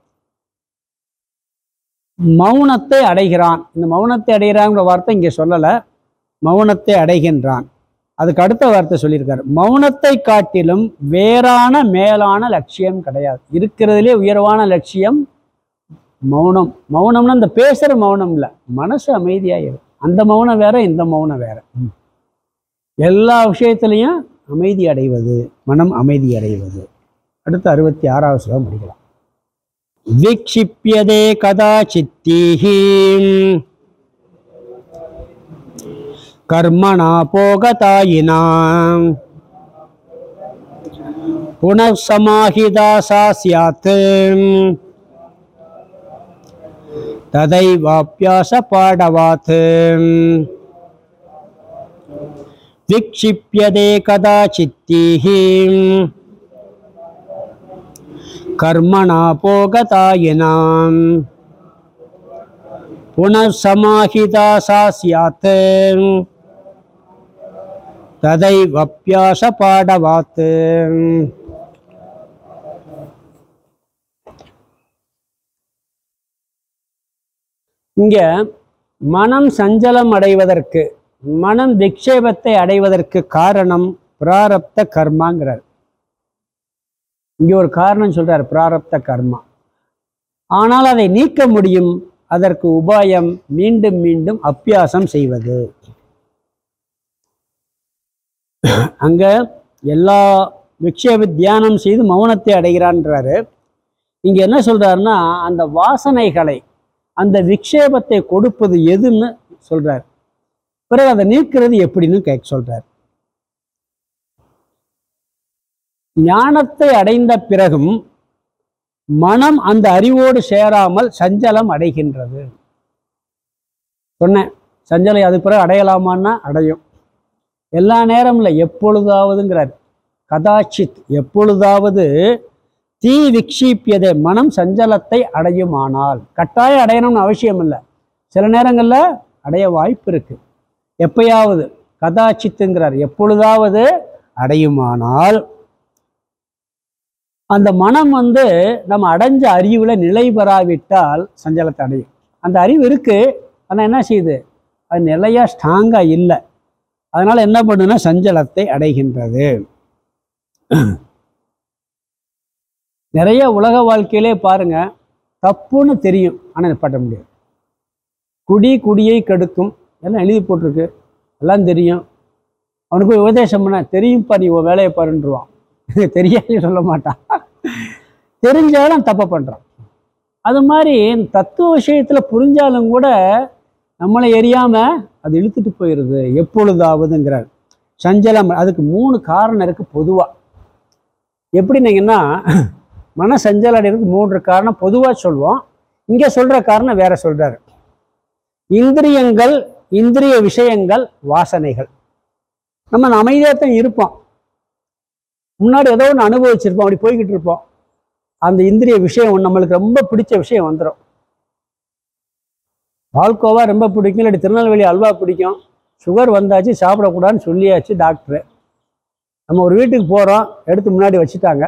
மௌனத்தை அடைகிறான் இந்த மௌனத்தை அடைகிறாங்கிற வார்த்தை இங்கே சொல்லலை மௌனத்தை அடைகின்றான் அதுக்கு அடுத்த வார்த்தை சொல்லியிருக்காரு மௌனத்தை காட்டிலும் வேறான மேலான லட்சியம் கிடையாது இருக்கிறதுலே உயர்வான லட்சியம் மௌனம் மௌனம்னா இந்த பேசுற மௌனம் இல்லை மனசு அமைதியாயிரும் அந்த மௌனம் வேற இந்த மௌனம் வேற ம். எல்லா விஷயத்திலையும் அமைதி அடைவது மனம் அமைதி அடைவது அடுத்து அறுபத்தி ஆறாவது ஸ்லோகம் படிக்கலாம் விக்ஷிப்பியதே கதா சித்தீஹி கர்மணா போகதாயினா புனఃசமாஹிதா சா ஸ்யாத் ததைவாப்பியாச பாடவாத் விக்ஷிப்பியதே கதாச்சித்தீः கர்மணா போகதாயினாம் புனଃசமாஹிதா சா ஸ்யாத் ததைவப்பியாச பாடவாத் இங்க மனம் சஞ்சலம் அடைவதற்கு மனம் விக்ஷேபத்தை அடைவதற்கு காரணம் பிராரப்த கர்மாங்கிறார் இங்க ஒரு காரணம் சொல்றார் பிராரப்த கர்மா ஆனால் அதை நீக்க முடியும் அதற்கு உபாயம் மீண்டும் மீண்டும் அப்பியாசம் செய்வது அங்க எல்லா விக்ஷேப தியானம் செய்து மௌனத்தை அடைகிறான்றாரு இங்க என்ன சொல்றாருன்னா அந்த வாசனைகளை அந்த விக்ஷேபத்தை கொடுப்பது எதுன்னு சொல்றார் பிறகு அதை நீக்கிறது எப்படின்னு கேட்க சொல்றார் ஞானத்தை அடைந்த பிறகும் மனம் அந்த அறிவோடு சேராமல் சஞ்சலம் அடைகின்றது சொன்னேன் சஞ்சலம் அது பிறகு அடையலாமான்னா அடையும் எல்லா நேரம் இல்லை எப்பொழுதாவதுங்கிறார் கதாச்சித் எப்பொழுதாவது தீ விக்ஷிப்பியதே மனம் சஞ்சலத்தை அடையுமானால் கட்டாயம் அடையணும்னு அவசியம் இல்லை சில நேரங்களில் அடைய வாய்ப்பு இருக்கு எப்பயாவது கதாச்சித்துங்கிறார் எப்பொழுதாவது அடையுமானால் அந்த மனம் வந்து நம்ம அடைஞ்ச அறிவுல நிலை பெறாவிட்டால் சஞ்சலத்தை அடையும் அந்த அறிவு இருக்கு ஆனா என்ன செய்யுது அது நிலையா ஸ்ட்ராங்கா இல்லை அதனால என்ன பண்ணுதுன்னா சஞ்சலத்தை அடைகின்றது நிறைய உலக வாழ்க்கையிலே பாருங்க தப்புன்னு தெரியும் ஆனால் நிப்பாட்ட முடியாது குடி குடியை கெடுக்கும் எல்லாம் எழுதி போட்டிருக்கு எல்லாம் தெரியும் அவனுக்கு போய் உபதேசம் பண்ண தெரியும்ப்பா நீ உன் வேலையை பாருன்றுவான் தெரியாது சொல்ல மாட்டான் தெரிஞ்சாலும் தப்பை பண்ணுறான் அது மாதிரி தத்துவ விஷயத்தில் புரிஞ்சாலும் கூட நம்மளை எரியாமல் அது இழுத்துட்டு போயிடுது எப்பொழுதாவதுங்கிறார் சஞ்சலம் அதுக்கு மூணு காரணம் இருக்குது பொதுவாக எப்படின்னீங்கன்னா மன சஞ்சலம் அடைகிறதுக்கு மூன்று காரணம் பொதுவாக சொல்லுவோம் இங்கே சொல்கிற காரணம் வேற சொல்கிறாரு இந்திரியங்கள் இந்திரிய விஷயங்கள் வாசனைகள் நம்ம அமைதியாக தான் இருப்போம் முன்னாடி ஏதோ ஒன்று அனுபவிச்சிருப்போம் அப்படி போய்கிட்டு இருப்போம் அந்த இந்திரிய விஷயம் ஒண்ணு நம்மளுக்கு ரொம்ப பிடிச்ச விஷயம் வந்துடும் பால்கோவா ரொம்ப பிடிக்கும் இல்லாட்டி திருநெல்வேலி அல்வா பிடிக்கும் சுகர் வந்தாச்சு சாப்பிடக்கூடாதுன்னு சொல்லியாச்சு டாக்டரு நம்ம ஒரு வீட்டுக்கு போகிறோம் எடுத்து முன்னாடி வச்சுட்டாங்க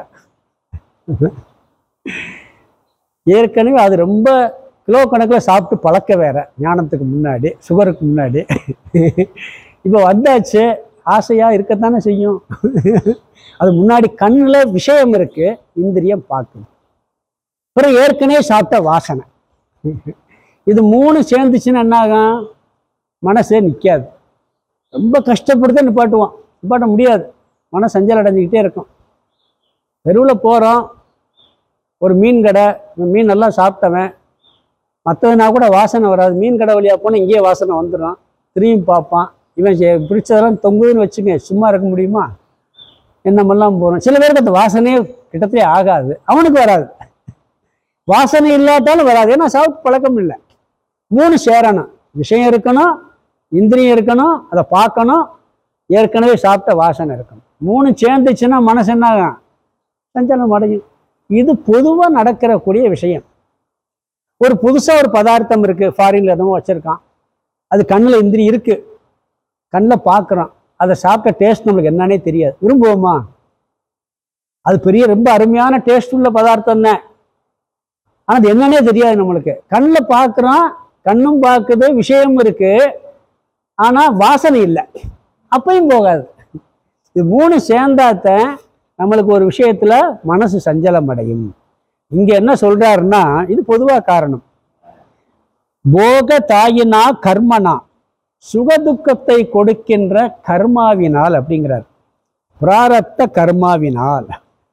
ஏற்கனவே அது ரொம்ப கிலோ கணக்கில் சாப்பிட்டு பழக்க வேற ஞானத்துக்கு முன்னாடி சுகருக்கு முன்னாடி இப்போ வந்தாச்சு ஆசையாக இருக்கத்தானே செய்யும் அது முன்னாடி கண்ணில் விஷயம் இருக்கு இந்திரியம் பார்க்கும் அப்புறம் ஏற்கனவே சாப்பிட்ட வாசனை இது மூணு சேர்ந்துச்சுன்னா என்ன ஆகும் மனசே நிற்காது ரொம்ப கஷ்டப்படுத்த நிப்பாட்டுவான் நிப்பாட்ட முடியாது மன சஞ்சல் அடைஞ்சிக்கிட்டே இருக்கும் தெருவில் போகிறோம் ஒரு மீன் கடை இவன் மீன் நல்லா சாப்பிட்டவன் மற்றதுனா கூட வாசனை வராது மீன் கடை வழியாக போனால் இங்கேயே வாசனை வந்துடும் திரும்பி பார்ப்பான் இவன் செ- பிடிச்சதெல்லாம் தொங்குதுன்னு வச்சுங்க சும்மா இருக்க முடியுமா என்னமெல்லாம் போகிறோம் சில பேருக்கு அந்த வாசனையே கிட்டத்தட்ட ஆகாது அவனுக்கு வராது வாசனை இல்லாட்டாலும் வராது ஏன்னா சாப்பிட்டு பழக்கம் இல்லை மூணு சேரணும் விஷயம் இருக்கணும் இந்திரியம் இருக்கணும் அதை பார்க்கணும் ஏற்கனவே சாப்பிட்ட வாசனை இருக்கணும் மூணு சேர்ந்துச்சுன்னா மனசு என்ன ஆகும் சஞ்சலம் அடையும் இது பொதுவாக நடக்கிற கூடிய விஷயம் ஒரு புதுசாக ஒரு பதார்த்தம் இருக்கு ஃபாரின்ல எதுவும் வச்சிருக்கான் அது கண்ணில் இந்திரி இருக்கு கண்ணில் பார்க்குறோம் அதை சாப்பிட்ட டேஸ்ட் நம்மளுக்கு என்னன்னே தெரியாது விரும்புவோமா அது பெரிய ரொம்ப அருமையான டேஸ்ட் உள்ள பதார்த்தம் தான் ஆனால் அது என்னன்னே தெரியாது நம்மளுக்கு கண்ணில் பார்க்குறோம் கண்ணும் பார்க்குது விஷயம் இருக்கு ஆனால் வாசனை இல்லை அப்பையும் போகாது இது மூணு சேர்ந்தாத்தான் நம்மளுக்கு ஒரு விஷயத்துல மனசு சஞ்சலம் அடையும் இங்க என்ன சொல்றாருன்னா இது பொதுவா காரணம் போக தாயினா கர்மனா சுகதுக்கத்தை கொடுக்கின்ற கர்மாவினால் அப்படிங்கிறார் பிராரத்த கர்மாவினால்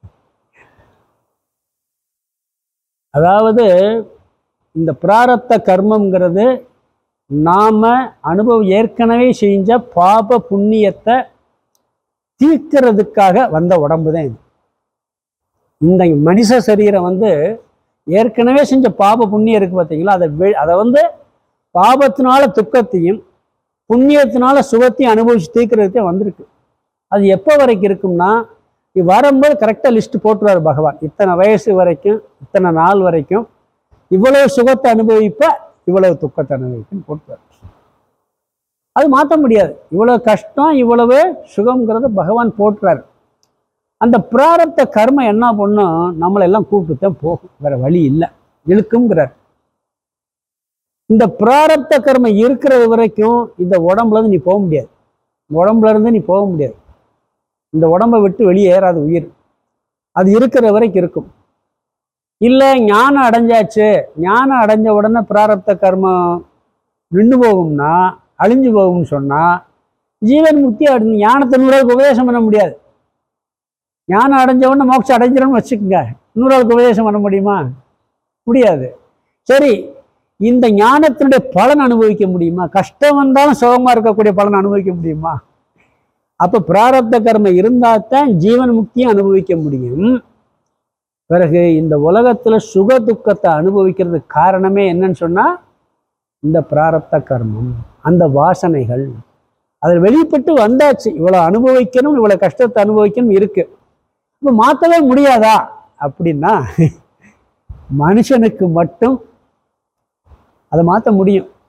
அதாவது இந்த பிராரத்த கர்மம்ங்கிறது நாம அனுபவம் ஏற்கனவே செஞ்ச பாப புண்ணியத்தை தீர்க்கிறதுக்காக வந்த உடம்பு தான் இது இந்த மனுஷ சரீரம் வந்து ஏற்கனவே செஞ்ச பாப புண்ணியம் இருக்கு பார்த்தீங்களா அதை வெ- அதை வந்து பாபத்தினால துக்கத்தையும் புண்ணியத்தினால சுகத்தையும் அனுபவிச்சு தீர்க்கிறதுக்கே வந்திருக்கு அது எப்போ வரைக்கும் இருக்கும்னா இது வரும்போது கரெக்டாக லிஸ்ட் போட்டுருவார் பகவான் இத்தனை வயசு வரைக்கும் இத்தனை நாள் வரைக்கும் இவ்வளவு சுகத்தை அனுபவிப்ப இவ்வளவு துக்கத்தை அனுபவிக்கும் போட்டுருவார் அது மாற்ற முடியாது இவ்வளவு கஷ்டம் இவ்வளவு சுகம்ங்கிறத பகவான் போட்டுறாரு அந்த பிராரப்த கர்மம் என்ன பண்ணும் நம்மளை எல்லாம் கூப்பிட்டு தான் போகும் வேற வழி இல்லை இழுக்குங்கிறார் இந்த பிராரப்த கர்மம் இருக்கிறது வரைக்கும் இந்த உடம்புல இருந்து நீ போக முடியாது உடம்புல இருந்து நீ போக முடியாது இந்த உடம்பை விட்டு வெளியே ஏறாது உயிர் அது இருக்கிற வரைக்கும் இருக்கும் இல்லை ஞானம் அடைஞ்சாச்சு ஞானம் அடைஞ்ச உடனே பிராரப்த கர்மம் நின்று போகும்னா அழிஞ்சு போகும்னு சொன்னா ஜீவன் முக்தி அடை ஞானத்தை நூறாளுக்கு உபதேசம் பண்ண முடியாது ஞானம் அடைஞ்ச உடனே மோட்சம் அடைஞ்சிடணும்னு வச்சுக்கோங்க நூறாளுக்கு உபதேசம் பண்ண முடியுமா முடியாது சரி இந்த ஞானத்தினுடைய பலன் அனுபவிக்க முடியுமா கஷ்டம் வந்தாலும் சுகமா இருக்கக்கூடிய பலன் அனுபவிக்க முடியுமா அப்ப பிராரப்த கர்மம் இருந்தால்தான் ஜீவன் முக்தியும் அனுபவிக்க முடியும் பிறகு இந்த உலகத்துல சுக துக்கத்தை அனுபவிக்கிறதுக்கு காரணமே என்னன்னு சொன்னா இந்த பிராரப்த கர்மம் அந்த வாசனைகள் அதில் வெளிப்பட்டு வந்தாச்சு இவ்வளவு அனுபவிக்கணும் இவ்வளவு கஷ்டத்தை அனுபவிக்கணும் இருக்கு இப்போ மாற்றவே முடியாதா அப்படின்னா மனுஷனுக்கு மட்டும் அதை மாற்ற முடியும்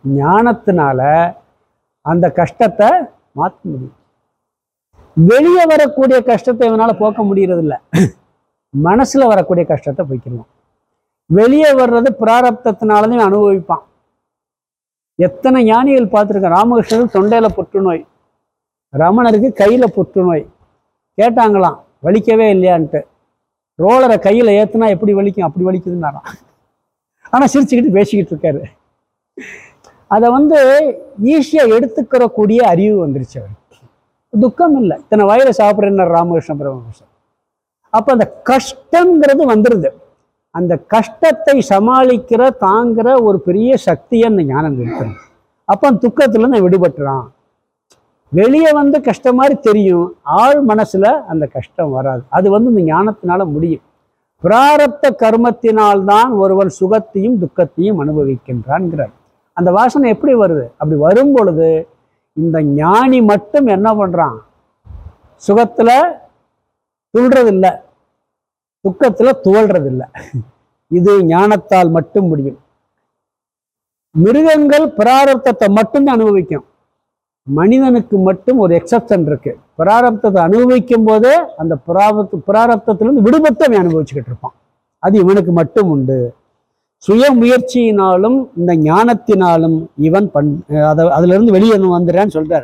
ஞானத்தினால அந்த கஷ்டத்தை மாற்ற முடியும் வெளியே வரக்கூடிய கஷ்டத்தை இவனால போக்க முடியறதில்ல மனசுல வரக்கூடிய கஷ்டத்தை போய்க்கணும் வெளியே வர்றது பிராரப்தத்தினாலதான் இவன் அனுபவிப்பான் எத்தனை ஞானிகள் பார்த்துருக்கேன் ராமகிருஷ்ணனுக்கு தொண்டையில புற்றுநோய் ரமணருக்கு கையில புற்றுநோய் கேட்டாங்களாம் வலிக்கவே இல்லையான்ட்டு ரோலரை கையில ஏத்துனா எப்படி வலிக்கும் அப்படி வலிக்குதுன்னாராம் ஆனா சிரிச்சுக்கிட்டு பேசிக்கிட்டு இருக்காரு அதை வந்து ஈஸியா எடுத்துக்கிற கூடிய அறிவு வந்துருச்சு அவருக்கு துக்கம் இல்லை இத்தனை வயலை சாப்பிட்றேன்னார் ராமகிருஷ்ண பரமஹம்சர் அப்ப அந்த கஷ்டங்கிறது வந்துடுது அந்த கஷ்டத்தை சமாளிக்கிற தாங்குற ஒரு பெரிய சக்தியை அந்த ஞானம் கொடுத்துரும் அப்போ அந்த துக்கத்துல இருந்து விடுபட்டுறான் வெளியே வந்து கஷ்டம் மாதிரி தெரியும் ஆழ் மனசுல அந்த கஷ்டம் வராது அது வந்து இந்த ஞானத்தினால முடியும் பிராரப்த கர்மத்தினால்தான் ஒருவன் சுகத்தையும் துக்கத்தையும் அனுபவிக்கின்றான்ங்கிறார் அந்த வாசனை எப்படி வருது அப்படி வரும் பொழுது இந்த ஞானி மட்டும் என்ன பண்றான் சுகத்துல துள்றதில்ல துக்கத்துல துவல்றதில்ல இது ஞானத்தால் மட்டும் முடியும் மிருகங்கள் பிராரப்தத்தை மட்டும்தான் அனுபவிக்கும் மனிதனுக்கு மட்டும் ஒரு எக்ஸப்ஷன் இருக்கு பிராரப்தத்தை அனுபவிக்கும் போதே அந்த பிராரப்த பிராரப்தத்திலிருந்து விடுபட்டு அவன் அனுபவிச்சுக்கிட்டு இருப்பான் அது இவனுக்கு மட்டும் உண்டு சுய முயற்சியினாலும் இந்த ஞானத்தினாலும் இவன் பண் அதை அதுல இருந்து வெளியே வந்துடுறான்னு சொல்றாரு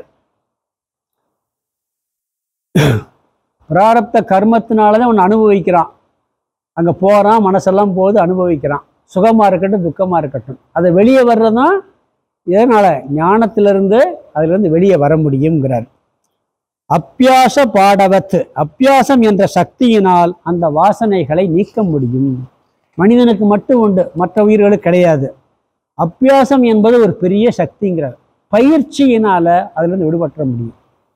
பிராரப்த கர்மத்தினாலதான் அவன் அனுபவிக்கிறான் அங்க போறான் மனசெல்லாம் போகுது அனுபவிக்கிறான் சுகமா இருக்கட்டும் துக்கமா இருக்கட்டும் அதை வெளியே வர்றதுதான் இதனால ஞானத்திலிருந்து அதுல இருந்து வெளியே வர முடியுங்கிறார் அப்பியாச பாடவத்து அப்பியாசம் என்ற சக்தியினால் அந்த வாசனைகளை நீக்க முடியும் மனிதனுக்கு மட்டும் உண்டு மற்ற உயிர்களுக்கு கிடையாது அப்பியாசம் என்பது ஒரு பெரிய சக்திங்கிறார் பயிற்சியினால அதுல இருந்து விடுபற்ற முடியும்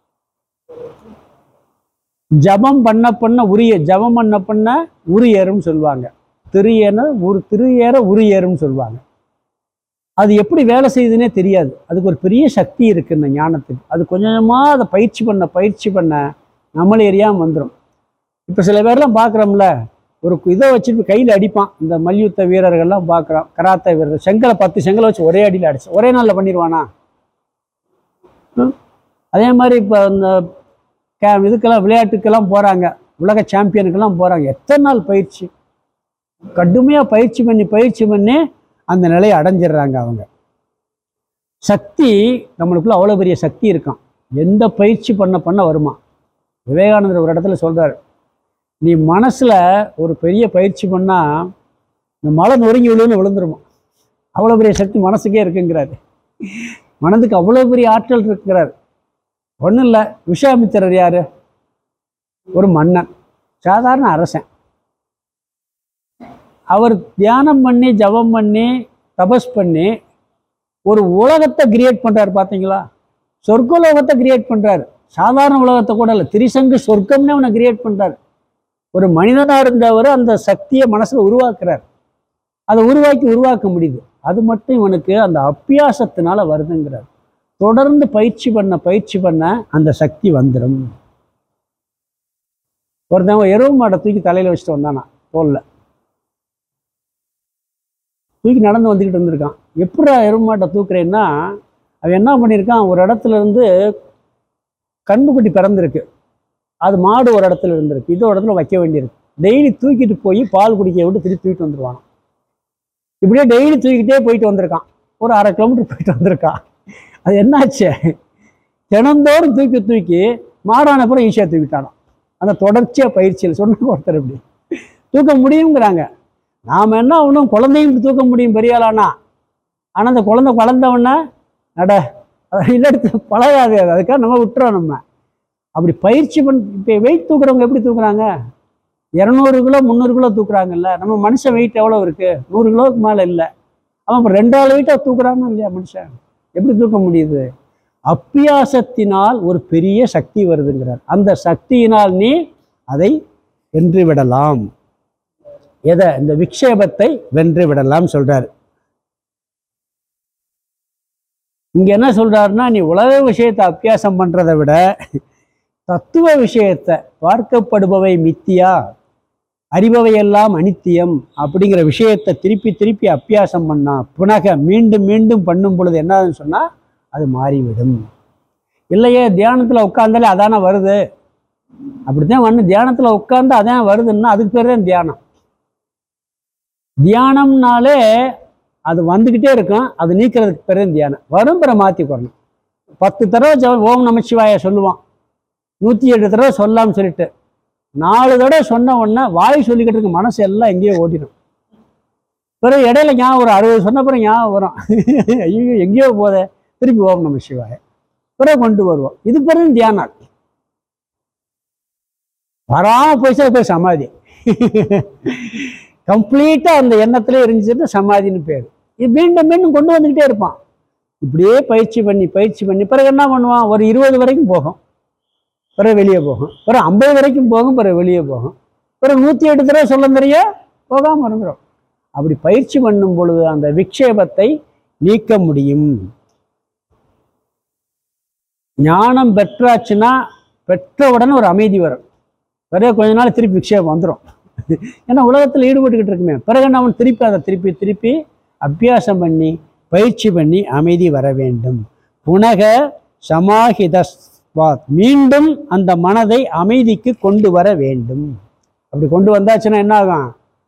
ஜபம் பண்ண பண்ண உரிய ஜபம் பண்ண பண்ண உரியேறும் சொல்லுவாங்க திரியேன ஒரு திரியேற உரியேறும் சொல்லுவாங்க அது எப்படி வேலை செய்யுதுன்னே தெரியாது அதுக்கு ஒரு பெரிய சக்தி இருக்கு இந்த ஞானத்துக்கு அது கொஞ்சம் கொஞ்சமாக அதை பயிற்சி பண்ண பயிற்சி பண்ண நம்மளே எரியாமல் வந்துடும் இப்போ சில பேர்லாம் பார்க்குறோம்ல ஒரு இதை வச்சுட்டு கையில் அடிப்பான் இந்த மல்யுத்த வீரர்கள்லாம் பார்க்குறோம் கராத்தே வீரர்கள் செங்கலை பத்து செங்கலை வச்சு ஒரே அடியில் அடிச்சு ஒரே நாளில் பண்ணிடுவானா ம்? அதே மாதிரி இப்போ இந்த கே இதுக்கெல்லாம் விளையாட்டுக்கெல்லாம் போகிறாங்க உலக சாம்பியனுக்கெல்லாம் போகிறாங்க எத்தனை நாள் பயிற்சி கடுமையாக பயிற்சி பண்ணி பயிற்சி பண்ணி அந்த நிலையை அடைஞ்சிடுறாங்க அவங்க சக்தி நம்மளுக்குள்ள அவ்வளோ பெரிய சக்தி இருக்கான் எந்த பயிற்சி பண்ண பண்ண வருமா விவேகானந்தர் ஒரு இடத்துல சொல்றாரு நீ மனசுல ஒரு பெரிய பயிற்சி பண்ணா இந்த மலை நொறுங்கி விழுன்னு விழுந்துருமா அவ்வளோ பெரிய சக்தி மனசுக்கே இருக்குங்கிறாரு மனதுக்கு அவ்வளோ பெரிய ஆற்றல் இருக்குங்கிறார் ஒன்றும் இல்லை விஸ்வாமித்திரர் யாரு ஒரு மன்னன் சாதாரண அரசன் அவர் தியானம் பண்ணி ஜபம் பண்ணி தபஸ் பண்ணி ஒரு உலகத்தை கிரியேட் பண்றாரு பாத்தீங்களா சொர்க்கலோகத்தை கிரியேட் பண்றாரு சாதாரண உலகத்தை கூட இல்லை திரிசங்கு சொர்க்கம்னு அவனை கிரியேட் பண்றாரு ஒரு மனிதனா இருந்தவர் அந்த சக்தியை மனசுல உருவாக்குறார் அதை உருவாக்கி உருவாக்க முடியுது அது மட்டும் இவனுக்கு அந்த அப்பியாசத்தினால வருதுங்கிறார் தொடர்ந்து பயிற்சி பண்ண பயிற்சி பண்ண அந்த சக்தி வந்துடும் ஒருத்தவங்க எருவு மாடை தூக்கி தலையில வச்சுட்டு வந்தானா தோல்ல தூக்கி நடந்து வந்துக்கிட்டு இருந்திருக்கான் எப்படா எருமாட்டை தூக்குறேன்னா அவன் என்ன பண்ணியிருக்கான் ஒரு இடத்துல இருந்து கண்ணுக்குட்டி பிறந்திருக்கு அது மாடு ஒரு இடத்துல இருந்திருக்கு இது ஒரு இடத்துல வைக்க வேண்டியிருக்கு டெய்லி தூக்கிட்டு போய் பால் குடிக்க விட்டு திருப்பி தூக்கிட்டு வந்துருவான் இப்படியே டெய்லி தூக்கிட்டே போயிட்டு வந்திருக்கான் ஒரு அரை கிலோமீட்டர் போயிட்டு வந்திருக்கான் அது என்னாச்சு தினந்தோறும் தூக்கி தூக்கி மாடான அப்புறம் ஈஸியாக தூக்கிட்டானாம் அந்த தொடர்ச்சியாக பயிற்சியில் சொன்ன ஒருத்தர் இப்படி தூக்க முடியுங்கிறாங்க நாம் என்ன ஒன்றும் குழந்தையும் தூக்க முடியும் பெரிய ஆளானா ஆனால் அந்த குழந்தை வளர்ந்தவொடனே நட அதை இல்லெடுத்து பழகாது அது அதுக்காக நம்ம விட்டுறோம் நம்ம அப்படி பயிற்சி பண் இப்போ வெயிட் தூக்குறவங்க எப்படி தூக்குறாங்க இரநூறு கிலோ முந்நூறு கிலோ தூக்குறாங்கல்ல நம்ம மனுஷன் வெயிட் எவ்வளோ இருக்கு நூறு கிலோவுக்கு மேலே இல்லை அவன் இப்போ ரெண்டாள் வெயிட்டாக தூக்குறான்னு இல்லையா மனுஷன் எப்படி தூக்க முடியுது அப்பியாசத்தினால் ஒரு பெரிய சக்தி வருதுங்கிறார் அந்த சக்தியினால் நீ அதை வென்று விடலாம் எதை இந்த விக்ஷேபத்தை வென்று விடலாம் சொல்றாரு இங்க என்ன சொல்றாருன்னா நீ உலக விஷயத்தை அபியாசம் பண்றதை விட தத்துவ விஷயத்தை பார்க்கப்படுபவை மித்தியா அறிபவையெல்லாம் அனித்தியம் அப்படிங்கிற விஷயத்தை திருப்பி திருப்பி அபியாசம் பண்ணா புனக மீண்டும் மீண்டும் பண்ணும் பொழுது என்னதுன்னு சொன்னா அது மாறிவிடும் இல்லையே தியானத்துல உட்காந்தாலே அதானே வருது அப்படித்தான் வந்து தியானத்துல உட்கார்ந்து அதான் வருதுன்னா அதுக்கு பேர் தான் தியானம் தியானம்னாலே அது வந்துக்கிட்டே இருக்கும் அது நீக்கிறதுக்கு பேர் தான் தியானம் வரும் பிற மாற்றிக்கணும் பத்து தடவை ஜெபம் ஓம் நமச்சிவாய சொல்லுவான் நூற்றி எட்டு தடவை சொல்லாம்னு சொல்லிட்டு நாலு தடவை சொன்ன உடனே வாய் சொல்லிக்கிட்டு இருக்க மனசு எல்லாம் எங்கேயோ ஓடிடும் பிறகு இடையில ஞாபகம் ஒரு அறுபது சொன்ன பிறகு ஞாபகம் வரும் ஐயோ எங்கேயோ போதே திருப்பி ஓம் நம சிவாய பிறகு கொண்டு வருவோம் இது பிறகு தியானம் வராம போயிடுச்சு அது பேர் சமாதி கம்ப்ளீட்டா அந்த எண்ணத்துல இருந்துச்சுட்டு சமாதின்னு பேர் இது மீண்டும் மீண்டும் கொண்டு வந்துக்கிட்டே இருப்பான் இப்படியே பயிற்சி பண்ணி பயிற்சி பண்ணி பிறகு என்ன பண்ணுவான் ஒரு இருபது வரைக்கும் போகும் பிறகு வெளியே போகும் பிறகு ஐம்பது வரைக்கும் போகும் பிறகு வெளியே போகும் பிறகு நூற்றி எட்டு தடவை சொல்ல தெரிய போகாமல் இருந்துடும் அப்படி பயிற்சி பண்ணும் பொழுது அந்த விக்ஷேபத்தை நீக்க முடியும் ஞானம் பெற்றாச்சுன்னா பெற்ற உடனே ஒரு அமைதி வரும் பிறகு கொஞ்ச நாள் திருப்பி விக்ஷேபம் வந்துடும் ஏன்னா உலகத்தில் ஈடுபட்டுக்கிட்டு இருக்குமே பிறகு என்ன அவன் திருப்பி அதை திருப்பி திருப்பி அபியாசம் பண்ணி பயிற்சி பண்ணி அமைதி வர வேண்டும் புனக சமாஹிதஸ்வாத் மீண்டும் அந்த மனதை அமைதிக்கு கொண்டு வர வேண்டும் அப்படி கொண்டு வந்தாச்சுன்னா என்ன ஆகும்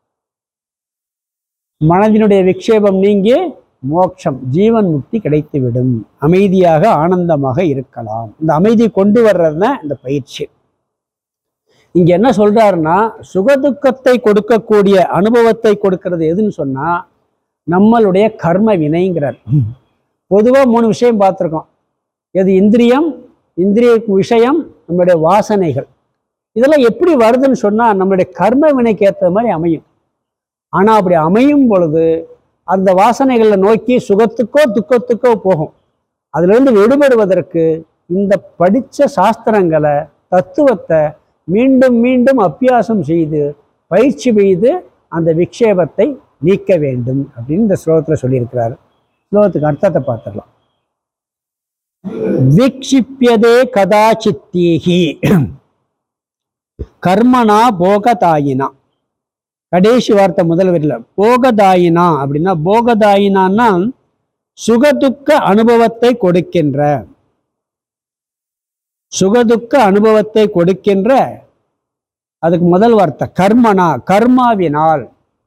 மனதினுடைய விக்ஷேபம் நீங்கி மோட்சம் ஜீவன் முக்தி கிடைத்துவிடும் அமைதியாக ஆனந்தமாக இருக்கலாம் இந்த அமைதி கொண்டு வர்றது தான் இந்த பயிற்சி இங்க என்ன சொல்றாருன்னா சுகதுக்கத்தை கொடுக்கக்கூடிய அனுபவத்தை கொடுக்கிறது எதுன்னு சொன்னா நம்மளுடைய கர்ம வினைங்கிறார் பொதுவா மூணு விஷயம் பார்த்துருக்கோம் எது இந்திரியம் இந்திரிய விஷயம் நம்மளுடைய வாசனைகள் இதெல்லாம் எப்படி வருதுன்னு சொன்னா நம்மளுடைய கர்ம வினைக்கு ஏற்ற மாதிரி அமையும் ஆனா அப்படி அமையும் பொழுது அந்த வாசனைகளை நோக்கி சுகத்துக்கோ துக்கத்துக்கோ போகும் அதுல இருந்து விடுபடுவதற்கு இந்த படிச்ச சாஸ்திரங்களை தத்துவத்தை மீண்டும் மீண்டும் அபியாசம் செய்து பயிற்சி செய்து அந்த விக்ஷேபத்தை நீக்க வேண்டும் அப்படின்னு இந்த ஸ்லோகத்தில் சொல்லியிருக்கிறாரு ஸ்லோகத்துக்கு அர்த்தத்தை பார்த்துடலாம் விக்ஷிப்பியதே கதாச்சித்தீகி கர்மனா போகதாயினா கடைசி வார்த்தை முதல் வரியில போகதாயினா அப்படின்னா போகதாயினான்னா சுகதுக்க அனுபவத்தை கொடுக்கின்ற சுகதுக்க அனுபவத்தை கொடுக்கின்ற அதுக்கு முதல் வார்த்தை கர்மனா கர்மாவினால்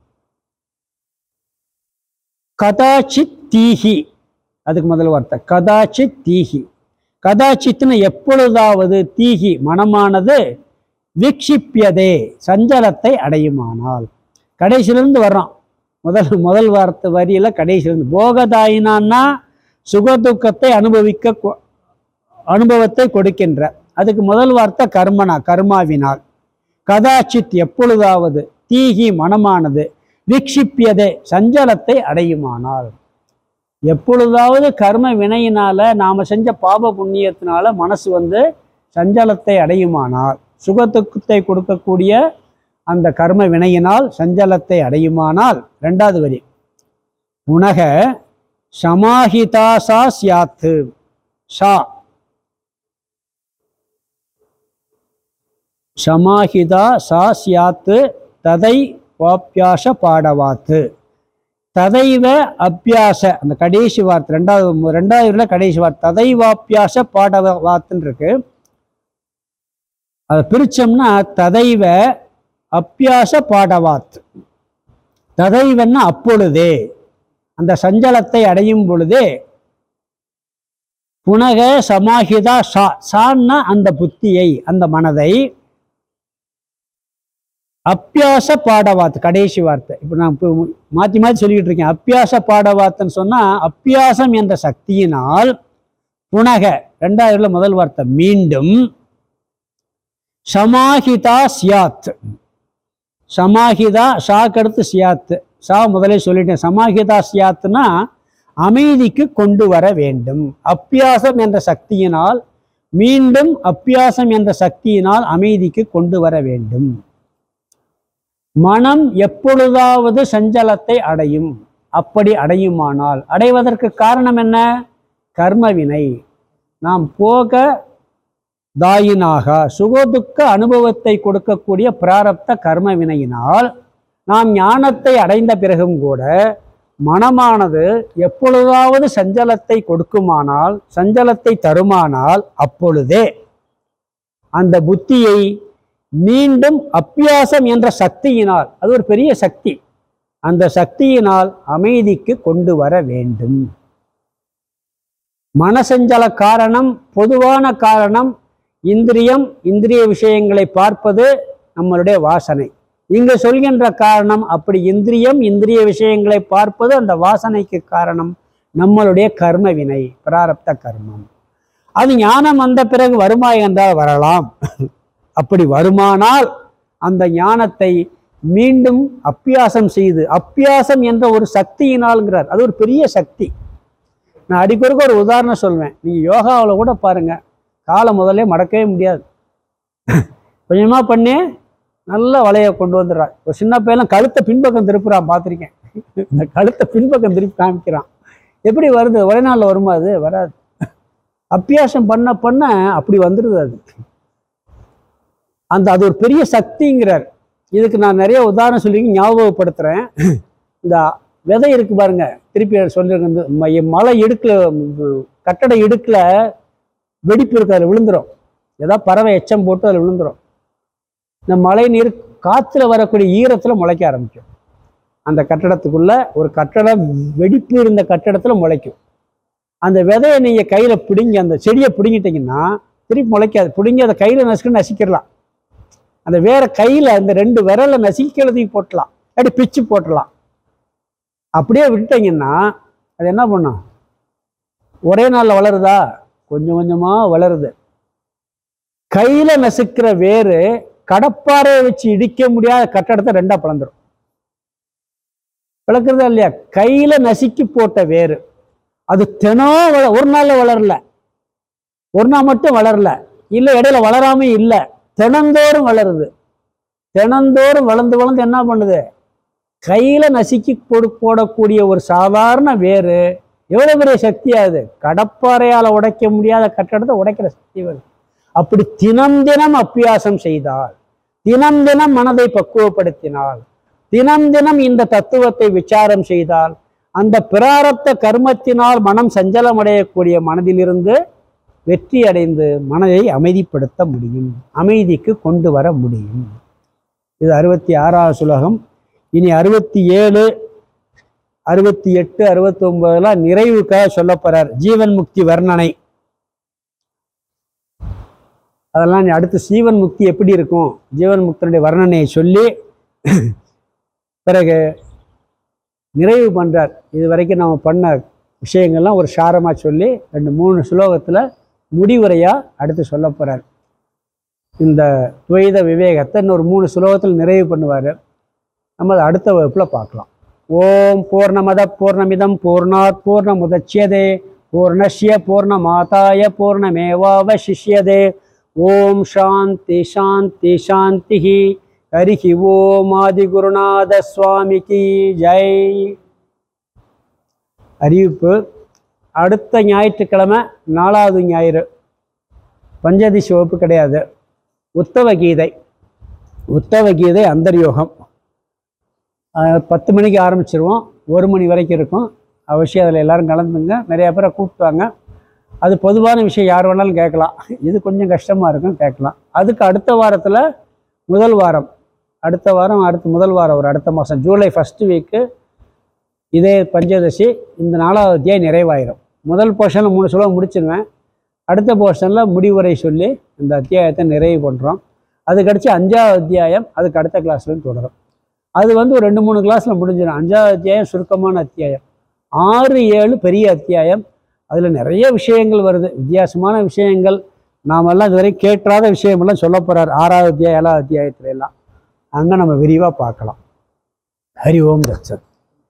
கதாச்சித் தீஹி அதுக்கு முதல் வார்த்தை கதாச்சித் தீஹி கதாச்சித்னு எப்பொழுதாவது தீஹி மனமானது விக்ஷிப்பியதே சஞ்சலத்தை அடையுமானால் கடைசியிலிருந்து வர்றோம் முதல் முதல் வார்த்தை வரியில கடைசியிலிருந்து போகதாயினான்னா சுகதுக்கத்தை அனுபவிக்க கொ- அனுபவத்தை கொடுக்கின்ற அதுக்கு முதல் வார்த்தை கர்மனா கர்மாவினால் கதாச்சித் எப்பொழுதாவது தீகி மனமானது விக்ஷிப்பியதே சஞ்சலத்தை அடையுமானால் எப்பொழுதாவது கர்ம வினையினால நாம செஞ்ச பாப புண்ணியத்தினால மனசு வந்து சஞ்சலத்தை அடையுமானால் சுகத்துக்கத்தை கொடுக்கக்கூடிய அந்த கர்ம வினையினால் சஞ்சலத்தை அடையுமானால் ரெண்டாவது வரி உனக சமாஹிதாசா சியாத்து ஷா சமாஹிதா சா சியாத்து ததை வாப்பியாச பாடவாத்து ததைவ அபியாச அந்த கடைசி வார்த்தை ரெண்டாவது ரெண்டாவது வரியில கடைசி வார்த்தை ததைவாப்பியாச பாடவாத்துன்னு இருக்கு அதை பிரிச்சோம்னா ததைவ அப்பியாச பாடவாத் ததைவன்னா அப்பொழுதே அந்த சஞ்சலத்தை அடையும் பொழுதே புனக சமாஹிதா சா சான்னா அந்த புத்தியை அந்த மனதை அப்பியாச பாடவாத் கடைசி வார்த்தை இப்போ நான் இப்போ மாற்றி மாற்றி சொல்லிக்கிட்டு இருக்கேன் அப்பியாச பாடவாத்துன்னு சொன்னால் அப்பியாசம் என்ற சக்தியினால் புனக ரெண்டாவதுல முதல் வார்த்தை மீண்டும் சமாஹிதா சியாத் சமாஹிதா ஷாக்கடுத்து சியாத் சா முதலே சொல்லிட்டேன் சமாஹிதா சியாத்னா அமைதிக்கு கொண்டு வர வேண்டும் அப்பியாசம் என்ற சக்தியினால் மீண்டும் அப்பியாசம் என்ற சக்தியினால் அமைதிக்கு கொண்டு வர வேண்டும் மனம் எப்பொழுதாவது சஞ்சலத்தை அடையும் அப்படி அடையுமானால் அடைவதற்கு காரணம் என்ன கர்மவினை நாம் போக தாயினாக சுகதுக்க அனுபவத்தை கொடுக்கக்கூடிய பிராரப்த கர்ம வினையினால் நாம் ஞானத்தை அடைந்த பிறகும் கூட மனமானது எப்பொழுதாவது சஞ்சலத்தை கொடுக்குமானால் சஞ்சலத்தை தருமானால் அப்பொழுதே அந்த புத்தியை மீண்டும் அப்பியாசம் என்ற சக்தியினால் அது ஒரு பெரிய சக்தி அந்த சக்தியினால் அமைதிக்கு கொண்டு வர வேண்டும் மனசஞ்சல காரணம் பொதுவான காரணம் இந்திரியம் இந்திரிய விஷயங்களை பார்ப்பது நம்மளுடைய வாசனை இங்கு சொல்கின்ற காரணம் அப்படி இந்திரியம் இந்திரிய விஷயங்களை பார்ப்பது அந்த வாசனைக்கு காரணம் நம்மளுடைய கர்ம வினை பிராரப்த கர்மம் அது ஞானம் வந்த பிறகு வருமா என்றால் வரலாம் அப்படி வருமானால் அந்த ஞானத்தை மீண்டும் அப்பியாசம் செய்து அப்பியாசம் என்ற ஒரு சக்தியினால்ங்கிறார் அது ஒரு பெரிய சக்தி நான் அடிக்கொருக்க ஒரு உதாரணம் சொல்வேன் நீங்கள் யோகாவில் கூட பாருங்க காலை முதல்ல மடக்கவே முடியாது கொஞ்சமாக பண்ணி நல்ல வலையை கொண்டு வந்துடுறான் ஒரு சின்ன பையன் கழுத்தை பின்பக்கம் திருப்புறான் பார்த்துருக்கேன் இந்த கழுத்தை பின்பக்கம் திருப்பி காமிக்கிறான் எப்படி வருது ஒரே நாளில் வருமா அது வராது அப்பியாசம் பண்ண பண்ண அப்படி வந்துடுது அது அந்த அது ஒரு பெரிய சக்திங்கிறார் இதுக்கு நான் நிறைய உதாரணம் சொல்லி ஞாபகப்படுத்துகிறேன் இந்த விதை இருக்கு பாருங்க திருப்பி சொல்லிருக்க இந்த ம- மலை இடுக்கில் கட்டட இடுக்கில் வெடிப்பு இருக்கு அதில் விழுந்துரும் ஏதாவது பறவை எச்சம் போட்டு அதில் விழுந்துரும் இந்த மழை நீர் காற்றுல வரக்கூடிய ஈரத்தில் முளைக்க ஆரம்பிக்கும் அந்த கட்டடத்துக்குள்ள ஒரு கட்டடம் வெடிப்பு இருந்த கட்டடத்தில் முளைக்கும் அந்த விதையை நீங்கள் கையில் பிடுங்கி அந்த செடியை பிடுங்கிட்டீங்கன்னா திருப்பி முளைக்காது பிடுங்கி அதை கையில் நசுக்கு நசிக்கிடலாம் அந்த வேற கையில் அந்த ரெண்டு விரலை நசிக்கிறதையும் போட்டலாம் அப்படி பிச்சு போட்டலாம் அப்படியே விட்டுட்டீங்கன்னா அது என்ன பண்ணும் ஒரே நாளில் வளருதா கொஞ்சம் கொஞ்சமாக வளருது கையில் நசுக்கிற வேறு கடப்பாறையை வச்சு இடிக்க முடியாத கட்டடத்தை ரெண்டா பிளந்துரும் பிளக்குறதா இல்லையா கையில நசுக்கி போட்ட வேறு அது தினம் வள ஒரு நாள்ல வளரல ஒரு நாள் மட்டும் வளரல இல்ல இடையில வளராம இல்ல தினந்தோறும் வளருது தினந்தோறும் வளர்ந்து வளர்ந்து என்ன பண்ணுது கையில நசுக்கி போடு போடக்கூடிய ஒரு சாதாரண வேறு எவ்வளவு பெரிய சக்தியாகுது கடப்பாறையால உடைக்க முடியாத கட்டடத்தை உடைக்கிற சக்தி வருது அப்படி தினம் தினம் அப்பியாசம் செய்தால் தினம் தினம் மனதை பக்குவப்படுத்தினால் தினம் தினம் இந்த தத்துவத்தை விசாரம் செய்தால் அந்த பிராரப்த கர்மத்தினால் மனம் சஞ்சலமடையக்கூடிய மனதிலிருந்து வெற்றி அடைந்து மனதை அமைதிப்படுத்த முடியும் அமைதிக்கு கொண்டு வர முடியும் இது அறுபத்தி ஆறாவது சுலகம் இனி அறுபத்தி ஏழு அறுபத்தி எட்டு அறுபத்தி ஒன்பதுலாம் நிறைவுக்காக சொல்லப் போறார் ஜீவன் முக்தி வர்ணனை அதெல்லாம் நீ அடுத்து ஜீவன் முக்தி எப்படி இருக்கும் ஜீவன் முக்தனுடைய வர்ணனையை சொல்லி பிறகு நிறைவு பண்றார் இது வரைக்கும் நம்ம பண்ண விஷயங்கள்லாம் ஒரு சாரமா சொல்லி ரெண்டு மூணு ஸ்லோகத்துல முடிவுரையா அடுத்து சொல்ல போறார் இந்த துவைத விவேகத்தை இன்னொரு மூணு ஸ்லோகத்தில் நிறைவு பண்ணுவார் நம்ம அதை அடுத்த வகுப்புல பார்க்கலாம் ஓம் பூர்ணமத பூர்ணமிதம் பூர்ணாத் பூர்ணமுதட்சியதே பூர்ணஸ்ய பூர்ணமாதாய பூர்ணமேவாவசிஷ்யதே ஓம் சாந்தி சாந்தி சாந்தி ஹரிஹி ஓம் ஆதிகுருநாத சுவாமிக்கு ஜெய் அறிவிப்பு அடுத்த ஞாயிற்றுக்கிழமை நாலாவது ஞாயிறு பஞ்சதிஷ் வகுப்பு கிடையாது உத்தவ கீதை உத்தவ கீதை அந்தர்யோகம் அஹ், பத்து மணிக்கு ஆரம்பிச்சிருவோம் ஒரு மணி வரைக்கும் இருக்கும் அவசியம் அதில் எல்லாரும் கலந்துங்க நிறைய பேரை கூப்பிட்டாங்க அது பொதுவான விஷயம் யார் வேணாலும் கேட்கலாம் இது கொஞ்சம் கஷ்டமாக இருக்கும் கேட்கலாம் அதுக்கு அடுத்த வாரத்தில் முதல் வாரம் அடுத்த வாரம் அடுத்த முதல் வாரம் ஒரு அடுத்த மாதம் ஜூலை ஃபஸ்ட்டு வீக்கு இதே பஞ்சதசி இந்த நாலாவது அத்தியாயம் நிறைவாயிரும் முதல் போர்ஷனில் மூணு சொல்ல முடிச்சிருவேன் அடுத்த போர்ஷனில் முடிவுரை சொல்லி இந்த அத்தியாயத்தை நிறைவு பண்ணுறோம் அதுக்கு அடுத்து அஞ்சாவது அத்தியாயம் அதுக்கு அடுத்த கிளாஸ்லையும் தொடரும் அது வந்து ஒரு ரெண்டு மூணு கிளாஸில் முடிஞ்சிடும் அஞ்சாவது அத்தியாயம் சுருக்கமான அத்தியாயம் ஆறு ஏழு பெரிய அத்தியாயம் அதில் நிறைய விஷயங்கள் வருது வித்தியாசமான விஷயங்கள் நாமெல்லாம் இதுவரை கேட்காத விஷயமெல்லாம் சொல்ல போகிறார் ஆறாவது அத்தியாயம் ஏழாவது அத்தியாயத்துல எல்லாம் அங்கே நம்ம விரிவாக பார்க்கலாம் ஹரி ஓம் தட்சத்